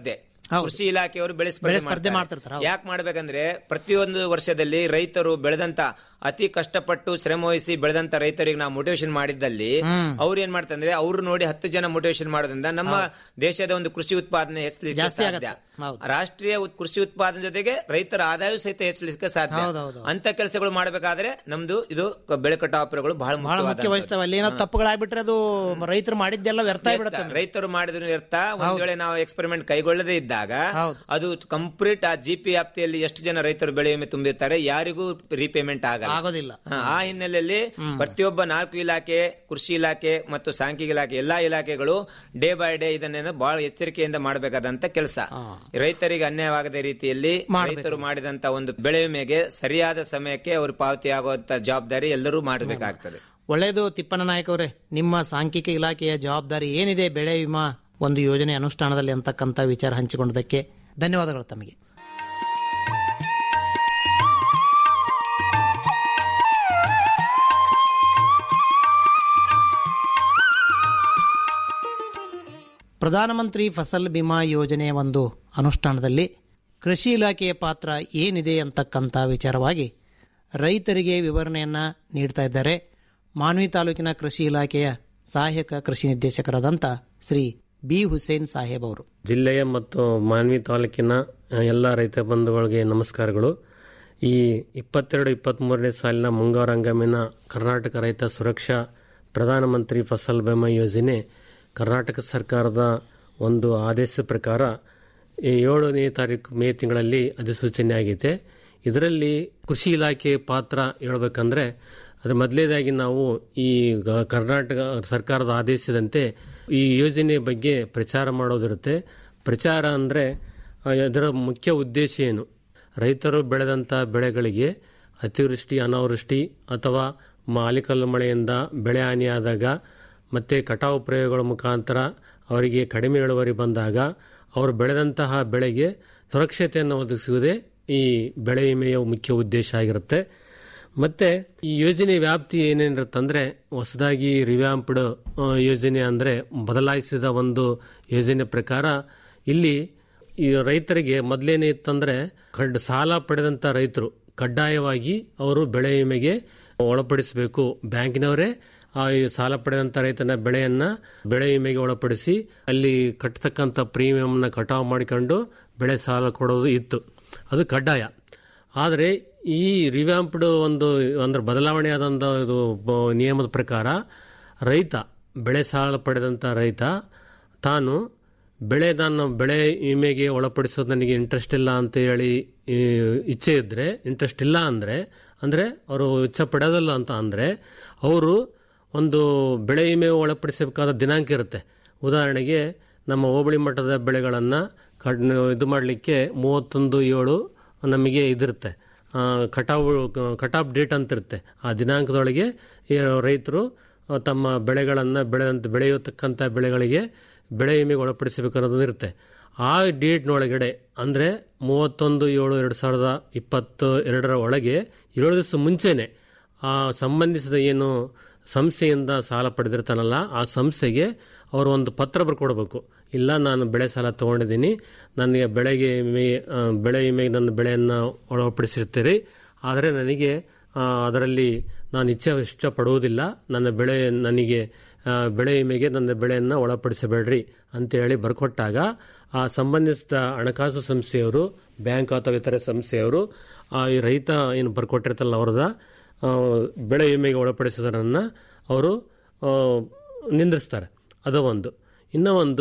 ಕೃಷಿ ಇಲಾಖೆಯವರು ಬೆಳೆ ಬೆಳೆ ಸ್ಪರ್ಧೆ ಸ್ಪರ್ಧೆ ಮಾಡ್ತಾರೆ ಮಾಡ್ತಿರ್ತಾರೆ, ಹೌದು. ಯಾಕೆ ಮಾಡ್ಬೇಕಂದ್ರೆ ಪ್ರತಿಯೊಂದು ವರ್ಷದಲ್ಲಿ ರೈತರು ಬೆಳೆದಂತ ಅತಿ ಕಷ್ಟಪಟ್ಟು ಶ್ರಮ ವಹಿಸಿ ಬೆಳೆದಂತ ರೈತರಿಗೆ ನಾವು ಮೋಟಿವೇಶನ್ ಮಾಡಿದ್ದಲ್ಲಿ ಅವ್ರು ಏನ್ ಮಾಡ್ತಂದ್ರೆ ಅವ್ರು ನೋಡಿ ಹತ್ತು ಜನ ಮೋಟಿವೇಶನ್ ಮಾಡೋದ್ರಿಂದ ನಮ್ಮ ದೇಶದ ಒಂದು ಕೃಷಿ ಉತ್ಪಾದನೆ ಹೆಚ್ಚಲಿಕ್ಕೆ ಜಾಸ್ತಿ ಸಾಧ್ಯ ಆಗತ್ತೆ. ಹೌದು. ರಾಷ್ಟ್ರೀಯ ಉತ್- ಕೃಷಿ ಉತ್ಪಾದನೆ ಜೊತೆಗೆ ರೈತರ ಆದಾಯ ಸಹಿತ ಹೆಚ್ಚಲಿಕ್ಕೆ ಸಾಧ್ಯ ಹೌದು, ಹೌದು. ಅಂತ ಕೆಲಸಗಳು ಮಾಡಬೇಕಾದ್ರೆ ನಮ್ದು ಇದು ಕ- ಬೆಳೆ ಕಟಾಪುರಗಳು ಬಹಳ ಬಹಳ ಮುಖ್ಯ ಮುಖ್ಯವಾದ ವಹಿಸ್ತಾವೆ ಅಲ್ಲಿ ಏನೋ ತಪ್ಪುಗಳಾಗ್ಬಿಟ್ರೆ ಅದು ರೈತರು ಮಾಡಿದ್ದೆಲ್ಲ ವ್ಯರ್ಥ ಆಗ್ಬಿಡುತ್ತೆ ರೈತರು ಮಾಡಿದ್ರು ವ್ಯರ್ಥ ಒಂದ್ ವೇಳೆ ನಾವು ಎಕ್ಸ್ಪೆರಿಮೆಂಟ್ ಕೈಗೊಳ್ಳದೇ ಇದ್ದಾಗ ಹೌದು. ಅದು ಕಂಪ್ಲೀಟ್ ಆ ಜಿ ಪಿ ವ್ಯಾಪ್ತಿಯಲ್ಲಿ ಎಷ್ಟು ಜನ ರೈತರು ಬೆಳೆ ವಿಮೆ ತುಂಬಿರ್ತಾರೆ ಯಾರಿಗೂ ರೀಪೇಮೆಂಟ್ ಆಗಲ್ಲ ಆಗೋದಿಲ್ಲ ಹಾ, ಆ ಹಿನ್ನೆಲೆಯಲ್ಲಿ ಪ್ರತಿಯೊಬ್ಬ ನಾಲ್ಕು ಇಲಾಖೆ ಕೃಷಿ ಇಲಾಖೆ ಮತ್ತು ಸಾಂಖ್ಯಿಕ ಇಲಾಖೆ ಎಲ್ಲಾ ಇಲಾಖೆಗಳು ಡೇ ಬೈ ಡೇ ಇದನ್ನೇನು ಬಹಳ ಎಚ್ಚರಿಕೆಯಿಂದ ಮಾಡಬೇಕಾದಂತ ಕೆಲಸ ರೈತರಿಗೆ ಅನ್ಯಾಯವಾಗದ ರೀತಿಯಲ್ಲಿ ರೈತರು ಮಾಡಿದಂತ ಒಂದು ಬೆಳೆ ವಿಮೆಗೆ ಸರಿಯಾದ ಸಮಯಕ್ಕೆ ಅವರು ಪಾವತಿ ಆಗುವಂತ ಜವಾಬ್ದಾರಿ ಎಲ್ಲರೂ ಮಾಡಬೇಕಾಗ್ತದೆ ಒಳ್ಳೆಯದು ತಿಪ್ಪಣ್ಣ ನಾಯಕ್ ಅವರೇ ನಿಮ್ಮ ಸಾಂಖ್ಯಿಕ ಇಲಾಖೆಯ ಜವಾಬ್ದಾರಿ ಏನಿದೆ ಬೆಳೆ ವಿಮಾ ಒಂದು ಯೋಜನೆ ಅನುಷ್ಠಾನದಲ್ಲಿ ಅಂತಕ್ಕಂಥ ವಿಚಾರ ಹಂಚಿಕೊಂಡದಕ್ಕೆ ಧನ್ಯವಾದಗಳು ತಮಗೆ ಪ್ರಧಾನಮಂತ್ರಿ ಫಸಲ್ ಬಿಮಾ ಯೋಜನೆ ಒಂದು ಅನುಷ್ಠಾನದಲ್ಲಿ ಕೃಷಿ ಇಲಾಖೆಯ ಪಾತ್ರ ಏನಿದೆ ಅಂತಕ್ಕಂಥ ವಿಚಾರವಾಗಿ ರೈತರಿಗೆ ವಿವರಣೆಯನ್ನು ನೀಡ್ತಾ ಇದ್ದಾರೆ ಮಾನ್ವಿ ತಾಲೂಕಿನ ಕೃಷಿ ಇಲಾಖೆಯ ಸಹಾಯಕ ಕೃಷಿ ನಿರ್ದೇಶಕರಾದಂಥ ಶ್ರೀ ಬಿ ಹುಸೇನ್ ಸಾಹೇಬ್ ಅವರು ಜಿಲ್ಲೆಯ ಮತ್ತು ಮಾನ್ವಿ ತಾಲೂಕಿನ ಎಲ್ಲ ರೈತ ಬಂಧುಗಳಿಗೆ ನಮಸ್ಕಾರಗಳು ಈ ಇಪ್ಪತ್ತೆರಡು ಇಪ್ಪತ್ತ್ಮೂರನೇ ಸಾಲಿನ ಮುಂಗಾರು ಹಂಗಾಮಿನ ಕರ್ನಾಟಕ ರೈತ ಸುರಕ್ಷಾ ಪ್ರಧಾನಮಂತ್ರಿ ಫಸಲ್ ಬಿಮಾ ಯೋಜನೆ ಕರ್ನಾಟಕ ಸರ್ಕಾರದ ಒಂದು ಆದೇಶದ ಪ್ರಕಾರ ಈ ಏಳನೇ ತಾರೀಕು ಮೇ ತಿಂಗಳಲ್ಲಿ ಅಧಿಸೂಚನೆ ಆಗಿದೆ ಇದರಲ್ಲಿ ಕೃಷಿ ಇಲಾಖೆ ಪಾತ್ರ ಹೇಳ್ಬೇಕಂದ್ರೆ ಅದ್ರ ಮೊದಲೇದಾಗಿ ನಾವು ಈ ಗ- ಕರ್ನಾಟಕ ಸರ್ಕಾರದ ಆದೇಶದಂತೆ ಈ ಯೋಜನೆ ಬಗ್ಗೆ ಪ್ರಚಾರ ಮಾಡೋದಿರುತ್ತೆ ಪ್ರಚಾರ ಅಂದರೆ ಇದರ ಮುಖ್ಯ ಉದ್ದೇಶ ಏನು ರೈತರು ಬೆಳೆದಂಥ ಬೆಳೆಗಳಿಗೆ ಅತಿವೃಷ್ಟಿ ಅನಾವೃಷ್ಟಿ ಅಥವಾ ಮಾಲಿಕಲ್ಲು ಮಳೆಯಿಂದ ಬೆಳೆ ಹಾನಿಯಾದಾಗ ಮತ್ತು ಕಟಾವು ಪ್ರಯೋಗಗಳ ಮುಖಾಂತರ ಅವರಿಗೆ ಕಡಿಮೆ ಇಳುವರಿ ಬಂದಾಗ ಅವರು ಬೆಳೆದಂತಹ ಬೆಳೆಗೆ ಸುರಕ್ಷತೆಯನ್ನು ಒದಗಿಸುವುದೇ ಈ ಬೆಳೆ ವಿಮೆಯ ಮುಖ್ಯ ಉದ್ದೇಶ ಆಗಿರುತ್ತೆ ಮತ್ತೆ ಈ ಯೋಜನೆ ವ್ಯಾಪ್ತಿ ಏನೇನಿರುತ್ತಂದ್ರೆ ಹೊಸದಾಗಿ ರಿವ್ಯಾಂಪ್ಡ್ ಯೋಜನೆ ಅಂದ್ರೆ ಬದಲಾಯಿಸಿದ ಒಂದು ಯೋಜನೆ ಪ್ರಕಾರ ಇಲ್ಲಿ ಈ ರೈತರಿಗೆ ಮೊದಲೇನೇ ಇತ್ತಂದ್ರೆ ಕಡ್ ಸಾಲ ಪಡೆದಂತ ರೈತರು ಕಡ್ಡಾಯವಾಗಿ ಅವರು ಬೆಳೆ ವಿಮೆಗೆ ಒಳಪಡಿಸಬೇಕು ಬ್ಯಾಂಕಿನವರೇ ಆ ಈ ಸಾಲ ಪಡೆದಂತ ರೈತನ ಬೆಳೆಯನ್ನ ಬೆಳೆ ವಿಮೆಗೆ ಒಳಪಡಿಸಿ ಅಲ್ಲಿ ಕಟ್ಟತಕ್ಕಂಥ ಪ್ರೀಮಿಯಂನ ಕಟಾವು ಮಾಡಿಕೊಂಡು ಬೆಳೆ ಸಾಲ ಕೊಡೋದು ಇತ್ತು ಅದು ಕಡ್ಡಾಯ ಆದರೆ ಈ ರಿವ್ಯಾಂಪ್ಡ್ ಒಂದು ಅಂದ್ರೆ ಬದಲಾವಣೆ ಆದಂಥ ಇದು ಬ- ನಿಯಮದ ಪ್ರಕಾರ ರೈತ ಬೆಳೆ ಸಾಲ ಪಡೆದಂಥ ರೈತ ತಾನು ಬೆಳೆ ನಾನು ಬೆಳೆ ವಿಮೆಗೆ ಒಳಪಡಿಸೋದು ನನಗೆ ಇಂಟ್ರೆಸ್ಟ್ ಇಲ್ಲ ಅಂತ ಹೇಳಿ ಈ, ಇಚ್ಛೆ ಇದ್ದರೆ ಇಂಟ್ರೆಸ್ಟ್ ಇಲ್ಲ ಅಂದರೆ ಅಂದರೆ ಅವರು ಇಚ್ಛೆ ಪಡೆಯೋದಿಲ್ಲ ಅಂತ ಅಂದರೆ ಅವರು ಒಂದು ಬೆಳೆ ವಿಮೆ ಒಳಪಡಿಸಬೇಕಾದ ದಿನಾಂಕ ಇರುತ್ತೆ ಉದಾಹರಣೆಗೆ ನಮ್ಮ ಹೋಬಳಿ ಮಟ್ಟದ ಬೆಳೆಗಳನ್ನು ಕಡ್ ಇದು ಮಾಡಲಿಕ್ಕೆ ಮೂವತ್ತೊಂದು ಏಳು ನಮಗೆ ಇದಿರುತ್ತೆ ಆ, ಕಟಾವು ಕಟಾಪ್ ಡೇಟ್ ಅಂತ ಇರುತ್ತೆ ಆ ದಿನಾಂಕದೊಳಗೆ ಈ ರೈತರು ಆ, ತಮ್ಮ ಬೆಳೆಗಳನ್ನು ಬೆಳೆದಂತ ಬೆಳೆಯತಕ್ಕಂಥ ಬೆಳೆಗಳಿಗೆ ಬೆಳೆ ವಿಮೆಗೆ ಒಳಪಡಿಸಬೇಕು ಅನ್ನೋದು ಇರುತ್ತೆ ಆ ಡೇಟ್ನೊಳಗಡೆ ಅಂದರೆ ಮೂವತ್ತೊಂದು ಏಳು ಎರಡು ಸಾವಿರದ ಇಪ್ಪತ್ತು ಎರಡರ ಒಳಗೆ ಏಳು ದಿವಸ ಮುಂಚೆನೆ ಆ ಸಂಬಂಧಿಸಿದ ಏನು ಸಂಸ್ಥೆಯಿಂದ ಸಾಲ ಪಡೆದಿರ್ತಾನಲ್ಲ ಆ ಸಂಸ್ಥೆಗೆ ಅವರು ಒಂದು ಪತ್ರ ಬರ್ಕೊಡ್ಬೇಕು ಇಲ್ಲ ನಾನು ಬೆಳೆ ಸಾಲ ತೊಗೊಂಡಿದ್ದೀನಿ ನನಗೆ ಬೆಳೆಗೆ ವಿಮೆ ಆ, ಬೆಳೆ ವಿಮೆಗೆ ನನ್ನ ಬೆಳೆಯನ್ನು ಒಳಪಡಿಸಿರ್ತೀರಿ ಆದರೆ ನನಗೆ ಆ, ಅದರಲ್ಲಿ ನಾನು ಇಚ್ಛೆ ಇಷ್ಟಪಡುವುದಿಲ್ಲ ನನ್ನ ಬೆಳೆ ನನಗೆ ಆ, ಬೆಳೆ ವಿಮೆಗೆ ನನ್ನ ಬೆಳೆಯನ್ನು ಒಳಪಡಿಸಬೇಡ್ರಿ ಅಂತೇಳಿ ಬರ್ಕೊಟ್ಟಾಗ ಆ ಸಂಬಂಧಿಸಿದ ಹಣಕಾಸು ಸಂಸ್ಥೆಯವರು ಬ್ಯಾಂಕ್ ಅಥವಾ ಇತರೆ ಸಂಸ್ಥೆಯವರು ಆ ಈ ರೈತ ಏನು ಬರ್ಕೊಟ್ಟಿರ್ತಾರಲ್ಲ ಅವ್ರದ ಆ, ಬೆಳೆ ವಿಮೆಗೆ ಒಳಪಡಿಸೋದನ್ನು ಅವರು ಆ, ನಿಂದ್ರಿಸ್ತಾರೆ ಅದು ಒಂದು ಇನ್ನೂ ಒಂದು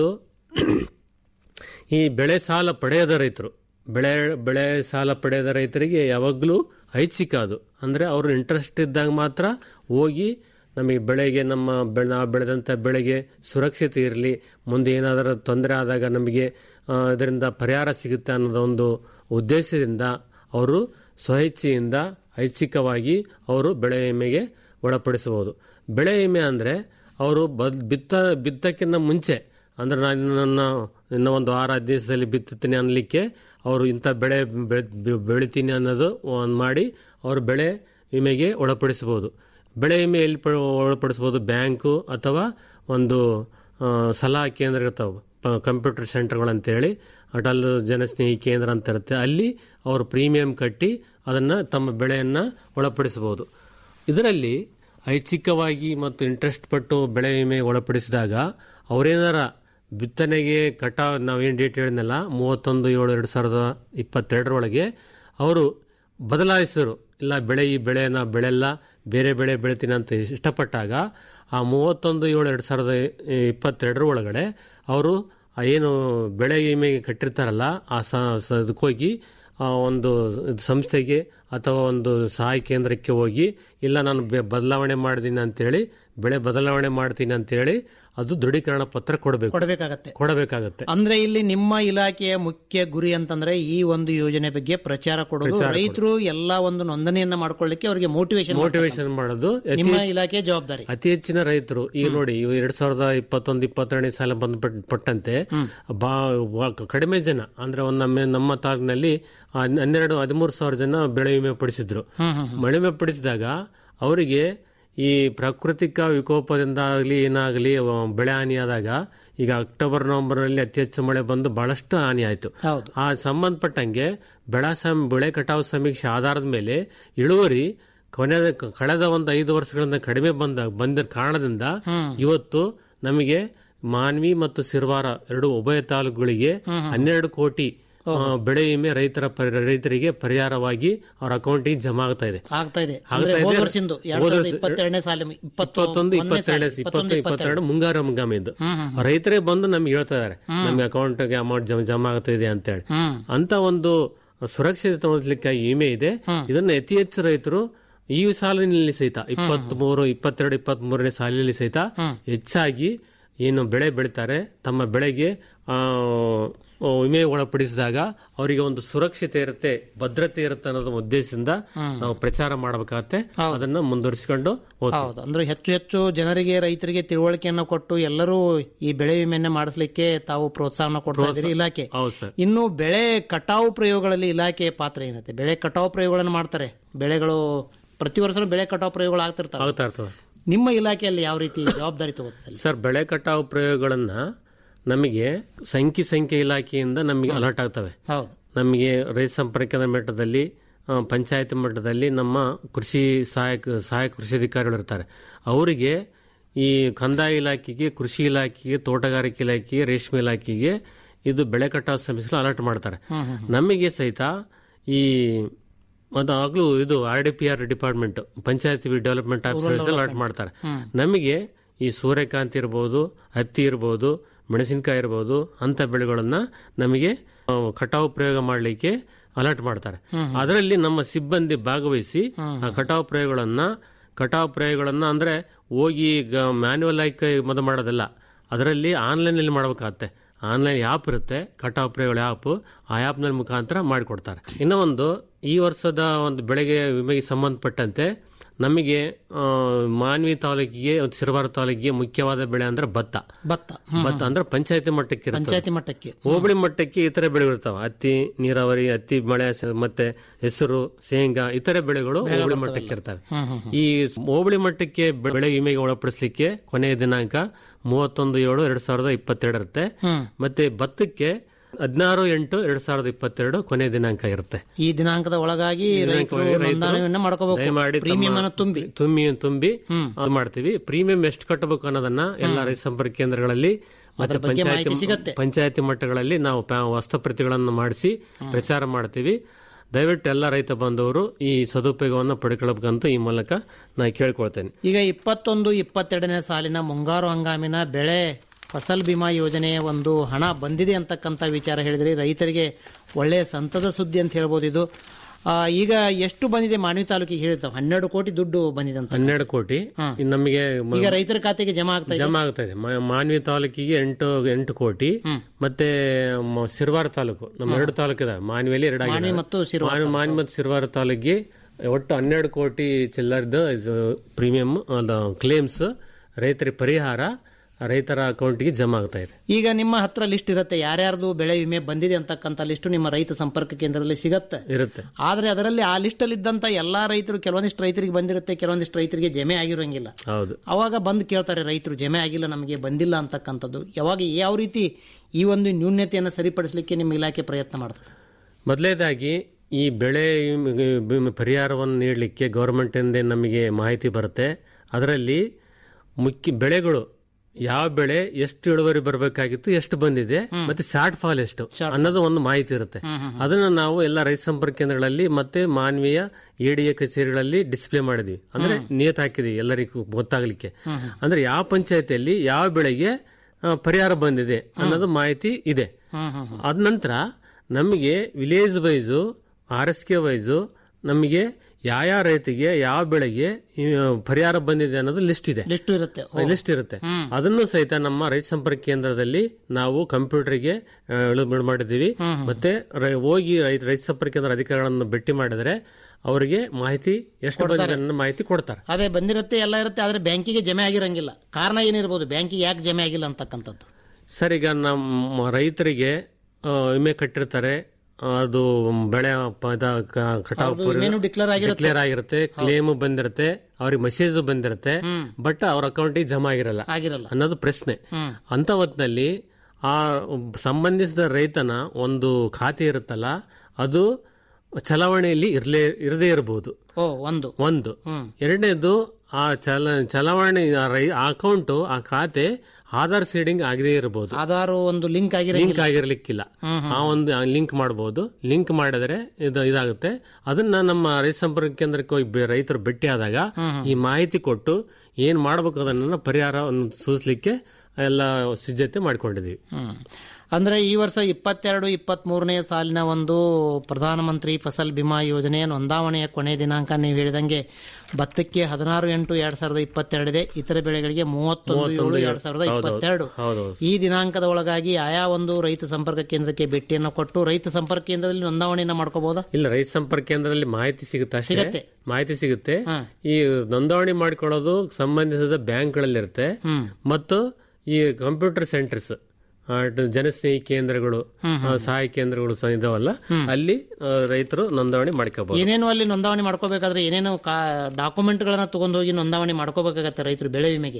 ಈ ಬೆಳೆ ಸಾಲ ಪಡೆಯದ ರೈತರು ಬೆಳೆ ಬೆಳೆ ಸಾಲ ಪಡೆಯದ ರೈತರಿಗೆ ಯಾವಾಗಲೂ ಐಚ್ಛಿಕ ಅದು ಅಂದರೆ ಅವರು ಇಂಟ್ರೆಸ್ಟ್ ಇದ್ದಾಗ ಮಾತ್ರ ಹೋಗಿ ನಮಗೆ ಬೆಳೆಗೆ ನಮ್ಮ ಬೆ- ನಾವು ಬೆಳೆದಂಥ ಬೆಳೆಗೆ ಸುರಕ್ಷತೆ ಇರಲಿ ಮುಂದೆ ಏನಾದರೂ ತೊಂದರೆ ಆದಾಗ ನಮಗೆ ಆ, ಇದರಿಂದ ಪರಿಹಾರ ಸಿಗುತ್ತೆ ಅನ್ನೋದು ಒಂದು ಉದ್ದೇಶದಿಂದ ಅವರು ಸ್ವಇಚ್ಛೆಯಿಂದ ಐಚ್ಛಿಕವಾಗಿ ಅವರು ಬೆಳೆ ವಿಮೆಗೆ ಒಳಪಡಿಸಬಹುದು ಬೆಳೆ ವಿಮೆ ಅಂದರೆ ಅವರು ಬದ್ ಬಿತ್ತ ಬಿತ್ತಕ್ಕಿಂತ ಮುಂಚೆ ಅಂದ್ರೆ ನಾನು ನನ್ನ ಇನ್ನೂ ಒಂದು ವಾರ ಹದಿನೈದು ದಿವಸದಲ್ಲಿ ಬಿತ್ತುತ್ತೀನಿ ಅನ್ನಲಿಕ್ಕೆ ಅವರು ಇಂಥ ಬೆಳೆ ಬೆಳೆ- ಬೆಳಿತೀನಿ ಅನ್ನೋದು ಒಂದು ಮಾಡಿ ಅವರು ಬೆಳೆ ವಿಮೆಗೆ ಒಳಪಡಿಸಬಹುದು ಬೆಳೆ ವಿಮೆ ಎಲ್ಲಿ ಪ- ಒಳಪಡಿಸಬಹುದು ಬ್ಯಾಂಕು ಅಥವಾ ಒಂದು ಆ, ಸಲಹಾ ಕೇಂದ್ರ ಇರ್ತಾವೆ ಪ- ಕಂಪ್ಯೂಟರ್ ಸೆಂಟರ್ಗಳು ಅಂತೇಳಿ ಅಟಲ್ ಜನಸ್ನೇಹಿ ಕೇಂದ್ರ ಅಂತ ಇರುತ್ತೆ ಅಲ್ಲಿ ಅವರು ಪ್ರೀಮಿಯಂ ಕಟ್ಟಿ ಅದನ್ನ ತಮ್ಮ ಬೆಳೆಯನ್ನ ಒಳಪಡಿಸಬಹುದು ಇದರಲ್ಲಿ ಐಚ್ಛಿಕವಾಗಿ ಮತ್ತು ಇಂಟ್ರೆಸ್ಟ್ ಪಟ್ಟು ಬೆಳೆ ವಿಮೆ ಒಳಪಡಿಸಿದಾಗ ಅವರೇನಾರ ಬಿತ್ತನೆಗೆ ಕಟಾವ್ ನಾವೇನು ಡೇಟ್ ಹೇಳಿದ್ನಲ್ಲ ಮೂವತ್ತೊಂದು ಏಳು ಎರಡು ಸಾವಿರದ ಇಪ್ಪತ್ತೆರಡರೊಳಗೆ ಅವರು ಬದಲಾಯಿಸಿದರು ಇಲ್ಲ ಬೆಳೆ ಈ ಬೆಳೆನ ಬೆಳೆಲ್ಲ ಬೇರೆ ಬೆಳೆ ಬೆಳಿತೀನಿ ಅಂತ ಇಷ್ಟಪಟ್ಟಾಗ ಆ ಮೂವತ್ತೊಂದು ಏಳು ಎರಡು ಸಾವಿರದ ಇಪ್ಪತ್ತೆರಡರ ಒಳಗಡೆ ಅವರು ಆ ಏನು ಬೆಳೆ ವಿಮೆಗೆ ಕಟ್ಟಿರ್ತಾರಲ್ಲ ಆ ಸ ಸ- ಅದಕ್ಕೆ ಹೋಗಿ ಆ ಒಂದು ಸಂಸ್ಥೆಗೆ ಅಥವಾ ಒಂದು ಸಹಾಯ ಕೇಂದ್ರಕ್ಕೆ ಹೋಗಿ ಇಲ್ಲ ನಾನು ಬೆ- ಬದಲಾವಣೆ ಮಾಡಿದ್ದೀನಿ ಅಂತೇಳಿ ಬೆಳೆ ಬದಲಾವಣೆ ಮಾಡ್ತೀನಿ ಅಂತೇಳಿ ಅದು ದೃಢೀಕರಣ ಪತ್ರ ಕೊಡಬೇಕು ಕೊಡಬೇಕಾಗತ್ತೆ ಕೊಡಬೇಕಾಗತ್ತೆ ಅಂದ್ರೆ ಇಲ್ಲಿ ನಿಮ್ಮ ಇಲಾಖೆಯ ಮುಖ್ಯ ಗುರಿ ಅಂತಂದ್ರೆ ಈ ಒಂದು ಯೋಜನೆ ಬಗ್ಗೆ ಪ್ರಚಾರ ಕೊಡೋದು ಪ್ರಚಾರ ರೈತರು ಎಲ್ಲಾ ಒಂದು ನೋಂದಣಿಯನ್ನ ಮಾಡ್ಕೊಳ್ಳಿಕ್ಕೆ ಅವರಿಗೆ ಮೋಟಿವೇಶನ್ ಮೋಟಿವೇಶನ್ ಮಾಡೋದು ಅತಿ ನಿಮ್ಮ ಹೆಚ್ಚು- ಇಲಾಖೆ ಜವಾಬ್ದಾರಿ ಅತಿ ಹೆಚ್ಚಿನ ರೈತರು ಈಗ ನೋಡಿ ಇವು ಎರಡ್ ಸಾವಿರದ ಇಪ್ಪತ್ತೊಂದು ಇಪ್ಪತ್ತೆರಡನೇ ಸಾಲ ಬಂದ್ಪಟ್ಟಂತೆ ಬಾ ವಾ- ಕಡಿಮೆ ಜನ ಅಂದ್ರೆ ಒಂದು ನಮ್ಮ ನಮ್ಮ ತಾಲೂಕಿನಲ್ಲಿ ಹನ್- ಹನ್ನೆರಡು ಹದಿಮೂರು ಸಾವಿರ ಜನ ಬೆಳೆ ವಿಮೆ ಪಡಿಸಿದ್ರು ಬೆಳೆ ವಿಮೆ ಪಡಿಸಿದಾಗ ಅವರಿಗೆ ಈ ಪ್ರಾಕೃತಿಕ ವಿಕೋಪದಿಂದ ಆಗಲಿ ಏನಾಗಲಿ ಬೆಳೆ ಹಾನಿ ಆದಾಗ ಈಗ ಅಕ್ಟೋಬರ್ ನವೆಂಬರ್ ನಲ್ಲಿ ಅತಿ ಹೆಚ್ಚು ಮಳೆ ಬಂದು ಬಹಳಷ್ಟು ಹಾನಿ ಆಯ್ತು ಹೌದು ಆ ಸಂಬಂಧಪಟ್ಟಂಗೆ ಬೆಳೆ ಸಮ್ ಬೆಳೆ ಕಟಾವು ಸಮೀಕ್ಷೆ ಆಧಾರದ ಮೇಲೆ ಇಳುವರಿ ಕೊನೆಯ ಕಳೆದ ಒಂದು ಐದು ವರ್ಷಗಳಿಂದ ಕಡಿಮೆ ಬಂದ ಬಂದ ಕಾರಣದಿಂದ ಇವತ್ತು ನಮಗೆ ಮಾನ್ವಿ ಮತ್ತು ಸಿರ್ವಾರ ಎರಡು ಉಭಯ ತಾಲೂಕುಗಳಿಗೆ ಹನ್ನೆರಡು ಕೋಟಿ ಆ, ಬೆಳೆ ವಿಮೆ ರೈತರ ಪರಿ- ರೈತರಿಗೆ ಪರಿಹಾರವಾಗಿ ಅವ್ರ ಅಕೌಂಟಿಗೆ ಜಮಾ ಆಗ್ತಾ ಇದೆ ಆಗ್ತಾ ಇದೆ ಆಗ್ತಾ ಅಂದ್ರೆ ಇದೆ. ಹೋದ ವರ್ಷದಿಂದ ಎರಡ್ ಹೋದ ಸಾವಿರದ ವರ್ಷ- ಇಪ್ಪತ್ತೆರಡನೇ ಸಾಲ ಇಪ್ಪತ್ತೊಂದು ಇಪ್ಪತ್ತೆರಡು ಇಪ್ಪತ್ತೊಂದು ಇಪ್ಪತ್ತೆರಡು ಮುಂಗಾರು ಹಂಗಾಮಿದ್ದು ರೈತರೇ ಬಂದು ನಮ್ಗೆ ಹೇಳ್ತಾ ಇದಾರೆ ನಮ್ಗೆ ಅಕೌಂಟ್ಗೆ ಅಮೌಂಟ್ ಜಮಾ ಆಗ್ತಾ ಇದೆ ಅಂತ ಹೇಳಿ ಅಂತ ಒಂದು ಸುರಕ್ಷಿತಗೊಳಿಸಲಿಕ್ಕಾಗಿ ವಿಮೆ ಇದೆ ಇದನ್ನ ಅತಿ ಹೆಚ್ಚು ರೈತರು ಈ ಸಾಲಿನಲ್ಲಿ ಸಹಿತ ಇಪ್ಪತ್ತ್ ಮೂರು ಇಪ್ಪತ್ತೆರಡು ಇಪ್ಪತ್ತ್ ಮೂರನೇ ಸಾಲಿನಲ್ಲಿ ಸಹಿತ ಹೆಚ್ಚಾಗಿ ಏನು ಬೆಳೆ ಬೆಳಿತಾರೆ ತಮ್ಮ ಬೆಳೆಗೆ ಆ, ವಿಮೆ ಒಳಪಡಿಸಿದಾಗ ಅವರಿಗೆ ಒಂದು ಸುರಕ್ಷತೆ ಇರುತ್ತೆ ಭದ್ರತೆ ಇರುತ್ತೆ ಅನ್ನೋದು ಉದ್ದೇಶದಿಂದ ನಾವು ಪ್ರಚಾರ ಮಾಡಬೇಕಾಗತ್ತೆ ಅದನ್ನ ಮುಂದುವರಿಸಿಕೊಂಡು ಹೋಗ್ತೀವಿ ಹೌದು ಅಂದ್ರೆ ಹೆಚ್ಚು ಹೆಚ್ಚು ಜನರಿಗೆ ರೈತರಿಗೆ ತಿಳುವಳಿಕೆಯನ್ನು ಕೊಟ್ಟು ಎಲ್ಲರೂ ಈ ಬೆಳೆ ವಿಮೆಯನ್ನ ಮಾಡಿಸ್ಲಿಕ್ಕೆ ತಾವು ಪ್ರೋತ್ಸಾಹನ ಕೊಡ್ತಾ ಇದ್ದೀರಿ ಇಲಾಖೆ ಹೌದು ಸರ್ ಇನ್ನು ಬೆಳೆ ಕಟಾವು ಪ್ರಯೋಗಗಳಲ್ಲಿ ಇಲಾಖೆಯ ಪಾತ್ರ ಏನತ್ತೆ ಬೆಳೆ ಕಟಾವು ಪ್ರಯೋಗಗಳನ್ನು ಮಾಡ್ತಾರೆ ಬೆಳೆಗಳು ಪ್ರತಿ ವರ್ಷ ಬೆಳೆ ಕಟಾವು ಪ್ರಯೋಗಗಳು ಆಗ್ತಿರ್ತಾವೆ ಆಗ್ತಾ ಇರ್ತದೆ ನಿಮ್ಮ ಇಲಾಖೆಯಲ್ಲಿ ಯಾವ ರೀತಿ ಜವಾಬ್ದಾರಿ ತಗೋತಾರೆ ಸರ್ ಬೆಳೆ ಕಟಾವು ಪ್ರಯೋಗಗಳನ್ನ ನಮಗೆ ಸಂಖ್ಯೆ ಸಂಖ್ಯೆ ಇಲಾಖೆಯಿಂದ ನಮಗೆ ಅಲರ್ಟ್ ಆಗ್ತವೆ ಹೌದು ನಮಗೆ ರೈತ ಸಂಪರ್ಕದ ಮಟ್ಟದಲ್ಲಿ ಆ, ಪಂಚಾಯತ್ ಮಟ್ಟದಲ್ಲಿ ನಮ್ಮ ಕೃಷಿ ಸಹಾಯಕ ಸಹಾಯಕ ಕೃಷಿ ಅಧಿಕಾರಿಗಳು ಇರ್ತಾರೆ ಅವರಿಗೆ ಈ ಕಂದಾಯ ಇಲಾಖೆಗೆ ಕೃಷಿ ಇಲಾಖೆಗೆ ತೋಟಗಾರಿಕೆ ಇಲಾಖೆಗೆ ರೇಷ್ಮೆ ಇಲಾಖೆಗೆ ಇದು ಬೆಳೆ ಕಟಾವು ಸಮಸ್ಯೆ ಅಲರ್ಟ್ ಮಾಡ್ತಾರೆ ನಮಗೆ ಸಹಿತ ಈ ಅದು ಆಗ್ಲೂ ಇದು R D P R department panchayat development officer alert ಮಾಡ್ತಾರೆ ನಮಗೆ ಈ ಸೂರ್ಯಕಾಂತಿ ಇರ್ಬೋದು ಹತ್ತಿ ಇರ್ಬೋದು ಮೆಣಸಿನಕಾಯಿ ಇರ್ಬೋದು ಅಂತ ಬೆಳೆಗಳನ್ನ ನಮಗೆ ಆ, ಕಟಾವು ಪ್ರಯೋಗ ಮಾಡಲಿಕ್ಕೆ ಅಲರ್ಟ್ ಮಾಡ್ತಾರೆ ಅದರಲ್ಲಿ ನಮ್ಮ ಸಿಬ್ಬಂದಿ ಭಾಗವಹಿಸಿ ಆ ಕಟಾವು ಪ್ರಯೋಗಗಳನ್ನ ಕಟಾವು ಪ್ರಯೋಗಗಳನ್ನ ಅಂದ್ರೆ ಹೋಗಿ ಮ್ಯಾನ್ಯುವಲ್ ಆಗಿ ಮದ ಮಾಡೋದಲ್ಲ ಅದರಲ್ಲಿ ಆನ್ಲೈನಲ್ಲಿ ಮಾಡಬೇಕಾಗತ್ತೆ ಆನ್ಲೈನ್ ಆ್ಯಪ್ ಇರುತ್ತೆ ಕಟಾವು ಪ್ರಯೋಗಗಳ ಆ್ಯಪ್ ಆ ಆ್ಯಪ್ನಲ್ಲಿ ಮುಖಾಂತರ ಮಾಡಿಕೊಡ್ತಾರೆ ಇನ್ನೂ ಒಂದು ಈ ವರ್ಷದ ಒಂದು ಬೆಳೆಗೆ ವಿಮೆಗೆ ಸಂಬಂಧಪಟ್ಟಂತೆ ನಮಗೆ ಆ, ಮಾನ್ವಿ ತಾಲೂಕಿಗೆ ಮತ್ತು ಸಿರವಾರ ತಾಲೂಕಿಗೆ ಮುಖ್ಯವಾದ ಬೆಳೆ ಅಂದ್ರೆ ಭತ್ತ ಭತ್ತ ಭತ್ತ ಅಂದ್ರೆ ಪಂಚಾಯತಿ ಮಟ್ಟಕ್ಕೆ ಇರುತ್ತೆ. ಪಂಚಾಯತಿ ಮಟ್ಟಕ್ಕೆ ಹೋಬಳಿ ಮಟ್ಟಕ್ಕೆ ಇತರೆ ಬೆಳೆಗಳು ಇರ್ತಾವೆ ಹತ್ತಿ ನೀರಾವರಿ ಹತ್ತಿ ಮಳೆ ಸ- ಮತ್ತೆ ಹೆಸರು ಶೇಂಗಾ ಇತರೆ ಬೆಳೆಗಳು ಹೋಬಳಿ ಮಟ್ಟಕ್ಕೆ ಇರ್ತವೆ ಈ ಹೋಬಳಿ ಮಟ್ಟಕ್ಕೆ ಬೆ- ಬೆಳೆ ವಿಮೆಗೆ ಒಳಪಡಿಸಲಿಕ್ಕೆ ಕೊನೆಯ ದಿನಾಂಕ ಮೂವತ್ತೊಂದು ಏಳು ಎರಡ್ ಸಾವಿರದ ಇಪ್ಪತ್ತೆರಡು ಇರುತ್ತೆ ಮತ್ತೆ ಭತ್ತಕ್ಕೆ ಹದಿನಾರು ಎಂಟು ಎರಡ್ ಸಾವಿರದ ಇಪ್ಪತ್ತೆರಡು ಕೊನೆಯ ದಿನಾಂಕ ಇರುತ್ತೆ ಈ ದಿನಾಂಕದ ಒಳಗಾಗಿ ರೈತರು ರೈತರು ನೋಂದಣಿಯನ್ನ ಮಾಡ್ಕೋಬೇಕು ದಯಮಾಡಿ ಪ್ರೀಮಿಯಂ ತಮ್ಮ- ಅನ್ನು ತುಂಬಿ ತುಂಬಿ ತುಂಬಿ ಅದು ಮಾಡ್ತೀವಿ ಪ್ರೀಮಿಯಂ ಎಷ್ಟು ಕಟ್ಟಬೇಕು ಅನ್ನೋದನ್ನ ಎಲ್ಲ ರೈತ ಸಂಪರ್ಕ ಕೇಂದ್ರಗಳಲ್ಲಿ ಮತ್ತೆ ಬಗ್ಗೆ ಮಾಹಿತಿ ಪಂಚಾಯತಿ ಸಿಗತ್ತೆ. ಪಂಚಾಯತಿ ಮಟ್ಟಗಳಲ್ಲಿ ನಾವು ಪ್ಯಾ- ವಸ್ತುಪ್ರತಿಗಳನ್ನು ಮಾಡಿಸಿ ಪ್ರಚಾರ ಮಾಡ್ತೀವಿ ದಯವಿಟ್ಟು ಎಲ್ಲ ರೈತ ಬಾಂಧವರು ಈ ಸದುಪಯೋಗವನ್ನು ಪಡ್ಕೊಳ್ಬೇಕಂತ ಈ ಮೂಲಕ ನಾ ಕೇಳ್ಕೊಳ್ತೇನೆ ಈಗ ಇಪ್ಪತ್ತೊಂದು ಇಪ್ಪತ್ತೆರಡನೇ ಸಾಲಿನ ಮುಂಗಾರು ಹಂಗಾಮಿನ ಬೆಳೆ ಫಸಲ್ ಬಿಮಾ ಯೋಜನೆಯ ಒಂದು ಹಣ ಬಂದಿದೆ ಅಂತಕ್ಕಂಥ ವಿಚಾರ ಹೇಳಿದ್ರಿ ರೈತರಿಗೆ ಒಳ್ಳೆಯ ಸಂತದ ಸುದ್ದಿ ಅಂತ ಹೇಳ್ಬೋದು ಇದು ಆ, ಈಗ ಎಷ್ಟು ಬಂದಿದೆ ಮಾನ್ವಿ ತಾಲೂಕಿಗೆ ಹೇಳ್ತಾವೆ ಹನ್ನೆರಡು ಕೋಟಿ ದುಡ್ಡು ಬಂದಿದೆ ಅಂತ ಹನ್ನೆರಡು ಕೋಟಿ ಇನ್ನು ನಮಗೆ ಮ- ಈಗ ರೈತರ ಖಾತೆಗೆ ಜಮಾ ಆಗ್ತಾ ಇದೆ ಜಮಾ ಆಗ್ತಾ ಇದೆ ಮ- ಮಾನ್ವಿ ತಾಲೂಕಿಗೆ ಎಂಟು ಎಂಟು ಕೋಟಿ ಮತ್ತೆ ಮ- ಸಿರ್ವಾರ ತಾಲೂಕು ನಮ್ಮ ಎರಡು ತಾಲೂಕು ಇದೆ ಮಾನ್ವಿಯಲ್ಲಿ ಎರಡು ಮಾನ್ವಿ ಮತ್ತು ಸಿರ್ವಾರ ಮಾನ್ವಿ ಮಾನ್ವಿ ಮತ್ತು ಸಿರ್ವಾರ ತಾಲೂಕಿಗೆ ಒಟ್ಟು ಹನ್ನೆರಡು ಕೋಟಿ ಚಿಲ್ಲರ್ದು ಪ್ರೀಮಿಯಂ ಕ್ಲೇಮ್ಸ್ ರೈತರಿಗೆ ಪರಿಹಾರ ರೈತರ ಅಕೌಂಟ್ಗೆ ಜಮಾ ಆಗ್ತಾ ಇದೆ ಈಗ ನಿಮ್ಮ ಹತ್ರ ಲಿಸ್ಟ್ ಇರುತ್ತೆ ಯಾರ್ಯಾರ್ದು ಬೆಳೆ ವಿಮೆ ಬಂದಿದೆ ಅಂತಕ್ಕಂಥ ಲಿಸ್ಟ್ ನಿಮ್ಮ ರೈತ ಸಂಪರ್ಕ ಕೇಂದ್ರದಲ್ಲಿ ಸಿಗತ್ತೆ ಇರುತ್ತೆ ಆದ್ರೆ ಅದರಲ್ಲಿ ಆ ಲಿಸ್ಟ್ ಅಲ್ಲಿ ಇದ್ದಂತ ಎಲ್ಲಾ ರೈತರು ಕೆಲವೊಂದಿಷ್ಟು ರೈತರಿಗೆ ಬಂದಿರುತ್ತೆ ಕೆಲವೊಂದಿಷ್ಟು ರೈತರಿಗೆ ಜಮೆ ಆಗಿರೋಂಗಿಲ್ಲ ಹೌದು ಅವಾಗ ಬಂದು ಕೇಳ್ತಾರೆ ರೈತರು ಜಮೆ ಆಗಿಲ್ಲ ನಮಗೆ ಬಂದಿಲ್ಲ ಅಂತಕ್ಕಂಥದ್ದು ಯಾವಾಗ ಯಾವ ರೀತಿ ಈ ಒಂದು ನ್ಯೂನ್ಯತೆಯನ್ನು ಸರಿಪಡಿಸಲಿಕ್ಕೆ ನಿಮ್ಮ ಇಲಾಖೆ ಪ್ರಯತ್ನ ಮಾಡ್ತದೆ ಮೊದಲೇದಾಗಿ ಈ ಬೆಳೆ ವಿಮೆ ಪರಿಹಾರವನ್ನು ನೀಡಲಿಕ್ಕೆ ಗೌರ್ಮೆಂಟಿಂದ ನಮಗೆ ಮಾಹಿತಿ ಬರುತ್ತೆ ಅದರಲ್ಲಿ ಮುಖ್ಯ ಬೆಳೆಗಳು ಯಾವ ಬೆಳೆ ಎಷ್ಟು ಇಳುವರಿ ಬರಬೇಕಾಗಿತ್ತು ಎಷ್ಟು ಬಂದಿದೆ ಮತ್ತೆ ಶಾರ್ಟ್ ಫಾಲ್ ಎಷ್ಟು ಅನ್ನೋದು ಒಂದು ಮಾಹಿತಿ ಇರುತ್ತೆ ಅದನ್ನ ನಾವು ಎಲ್ಲ ರೈತ ಸಂಪರ್ಕ ಕೇಂದ್ರಗಳಲ್ಲಿ ಮತ್ತೆ ಮಾನವೀಯ ಎಡಿಎ ಕಚೇರಿಗಳಲ್ಲಿ ಡಿಸ್ಪ್ಲೇ ಮಾಡಿದ್ವಿ ಅಂದ್ರೆ ನಿಯತ್ ಹಾಕಿದ್ವಿ ಎಲ್ಲರಿಗೂ ಗೊತ್ತಾಗ್ಲಿಕ್ಕೆ ಅಂದ್ರೆ ಯಾವ ಪಂಚಾಯತಿಯಲ್ಲಿ ಯಾವ ಬೆಳೆಗೆ ಆ, ಪರಿಹಾರ ಬಂದಿದೆ ಅನ್ನೋದು ಮಾಹಿತಿ ಇದೆ ಅದ ನಂತರ ನಮಗೆ village wise R S K wise ನಮಗೆ ಯಾವ ರೈತಿಗೆ ಯಾವ ಬೆಳೆಗೆ ಈ, ಪರಿಹಾರ ಬಂದಿದೆ ಅನ್ನೋದು ಲಿಸ್ಟ್ ಇದೆ ಲಿಸ್ಟ್ ಇರುತ್ತೆ ಲಿಸ್ಟ್ ಇರುತ್ತೆ ಅದನ್ನು ಸಹಿತ ನಮ್ಮ ರೈತ ಸಂಪರ್ಕ ಕೇಂದ್ರದಲ್ಲಿ ನಾವು ಕಂಪ್ಯೂಟರ್ಗೆ ಬಿಡು ಮಾಡಿದ್ದೀವಿ ಮತ್ತೆ ರೈ- ಹೋಗಿ ರೈತ ರೈತ ಸಂಪರ್ಕ ಕೇಂದ್ರ ಅಧಿಕಾರಿಗಳನ್ನು ಭೇಟಿ ಮಾಡಿದ್ರೆ ಅವರಿಗೆ ಮಾಹಿತಿ ಎಷ್ಟು ಬಂದಿದೆ ಅನ್ನೋ ಮಾಹಿತಿ ಕೊಡ್ತಾರೆ ಅದೇ ಬಂದಿರುತ್ತೆ ಎಲ್ಲ ಇರುತ್ತೆ ಆದ್ರೆ ಬ್ಯಾಂಕಿಗೆ ಜಮೆ ಆಗಿರಂಗಿಲ್ಲ ಕಾರಣ ಏನಿರ್ಬೋದು ಬ್ಯಾಂಕಿಗೆ ಯಾಕೆ ಜಮೆ ಆಗಿಲ್ಲ ಅಂತಕ್ಕಂಥದ್ದು ಸರ್ ಈಗ ನಮ್ಮ ರೈತರಿಗೆ ಆ, ವಿಮೆ ಕಟ್ಟಿರ್ತಾರೆ ಆ, ಅದು ಬೆಳೆ ಪ- ಇದ ಕ- ಕಟಾವು ಹೌದು, ವಿಮೆನೂ declare ಆಗಿರುತ್ತೆ. ಡಿಕ್ಲೇರ್ ಆಗಿರುತ್ತೆ ಕ್ಲೇಮ್ ಬಂದಿರುತ್ತೆ ಅವ್ರಿಗೆ ಮೆಸೇಜ್ ಬಂದಿರುತ್ತೆ ಬಟ್ ಅವ್ರ ಅಕೌಂಟಿಗೆ ಜಮಾ ಆಗಿರಲ್ಲ ಆಗಿರಲ್ಲ ಅನ್ನೋದು ಪ್ರಶ್ನೆ ಅಂತ ಹೊತ್ತಿನಲ್ಲಿ ಆ ಸಂಬಂಧಿಸಿದ ರೈತನ ಒಂದು ಖಾತೆ ಇರುತ್ತಲ್ಲ ಅದು ಚಲಾವಣೆಯಲ್ಲಿ ಇರ್ಲೇ ಇರದೇ ಇರಬಹುದು ಓ ಒಂದು ಒಂದು ಎರಡನೇದು ಆ ಚಲ ಚಲಾವಣೆ ಅಕೌಂಟ್ ಆ ಖಾತೆ ಆಧಾರ್ ಸೀಡಿಂಗ್ ಆಗದೇ ಇರಬಹುದು ಆಧಾರ್ ಒಂದು ಲಿಂಕ್ ಲಿಂಕ್ ಆಗಿರಂಗಿಲ್ಲ ಆಗಿರ್ಲಿಕ್ಕಿಲ್ಲ ಆ ಒಂದು ಲಿಂಕ್ ಮಾಡಬಹುದು ಲಿಂಕ್ ಮಾಡಿದ್ರೆ ಇದು ಇದಾಗುತ್ತೆ ಅದನ್ನ ನಮ್ಮ ರೈತ ಸಂಪರ್ಕ ಕೇಂದ್ರಕ್ಕೆ ಹೋಗಿ ಬೆ- ರೈತರು ಭೇಟಿ ಆದಾಗ ಈ ಮಾಹಿತಿ ಕೊಟ್ಟು ಏನ್ ಮಾಡ್ಬೇಕು ಅದನ್ನ ಪರಿಹಾರವನ್ನು ಸೂಚಿಸ್ಲಿಕ್ಕೆ ಎಲ್ಲ ಸಿದ್ಧತೆ ಮಾಡ್ಕೊಂಡಿದೀವಿ ಹ್ಮ್. ಅಂದ್ರೆ ಈ ವರ್ಷ ಇಪ್ಪತ್ತೆರಡು ಇಪ್ಪತ್ತ್ ಮೂರನೇ ಸಾಲಿನ ಒಂದು ಪ್ರಧಾನಮಂತ್ರಿ ಫಸಲ್ ಬಿಮಾ ಯೋಜನೆಯ ನೋಂದಾವಣೆಯ ಕೊನೆ ದಿನಾಂಕ ನೀವು ಹೇಳಿದಂಗೆ ಭತ್ತಕ್ಕೆ ಹದಿನಾರು ಎಂಟು ಎರಡ್ ಸಾವಿರದ ಇಪ್ಪತ್ತೆರಡಿದೆ ಇತರ ಬೆಳೆಗಳಿಗೆ ಮೂವತ್ತೊಂದು ಏಳು ಎರಡ್ ಸಾವಿರದ ಇಪ್ಪತ್ತೆರಡು ಹೌದೌದು ಈ ದಿನಾಂಕದ ಒಳಗಾಗಿ ಆಯಾ ಒಂದು ರೈತ ಸಂಪರ್ಕ ಕೇಂದ್ರಕ್ಕೆ ಭೇಟಿಯನ್ನು ಕೊಟ್ಟು ರೈತ ಸಂಪರ್ಕ ಕೇಂದ್ರದಲ್ಲಿ ನೋಂದಾವಣೆಯನ್ನ ಮಾಡ್ಕೋಬಹುದಾ ಇಲ್ಲ ರೈತ ಸಂಪರ್ಕ ಕೇಂದ್ರದಲ್ಲಿ ಮಾಹಿತಿ ಸಿಗುತ್ತೆ ಅಷ್ಟೇ ಸಿಗತ್ತೆ. ಮಾಹಿತಿ ಸಿಗುತ್ತೆ ಹಾ. ಈ ನೋಂದಣಿ ಮಾಡ್ಕೊಳ್ಳೋದು ಸಂಬಂಧಿಸಿದ ಬ್ಯಾಂಕ್ಗಳಲ್ಲಿ ಇರುತ್ತೆ ಮತ್ತು ಈ ಕಂಪ್ಯೂಟರ್ ಸೆಂಟರ್ಸ್ ಜನಸ್ನೇಹಿ ಕೇಂದ್ರಗಳು ಆ, ಸಹಾಯ ಕೇಂದ್ರಗಳು ಸಹ ಇದಾವಲ್ಲ ಅಲ್ಲಿ ಆ, ರೈತರು ನೋಂದಣಿ ಮಾಡ್ಕೋಬಹುದು ಏನೇನು ಅಲ್ಲಿ ನೋಂದಾವಣೆ ಮಾಡ್ಕೋಬೇಕಾದ್ರೆ ಏನೇನು ಡಾಕ್ಯುಮೆಂಟ್ಗಳನ್ನ ತಗೊಂಡು ಹೋಗಿ ನೋಂದಾವಣೆ ಮಾಡ್ಕೋಬೇಕಾಗತ್ತೆ ರೈತರು ಬೆಳೆ ವಿಮೆಗೆ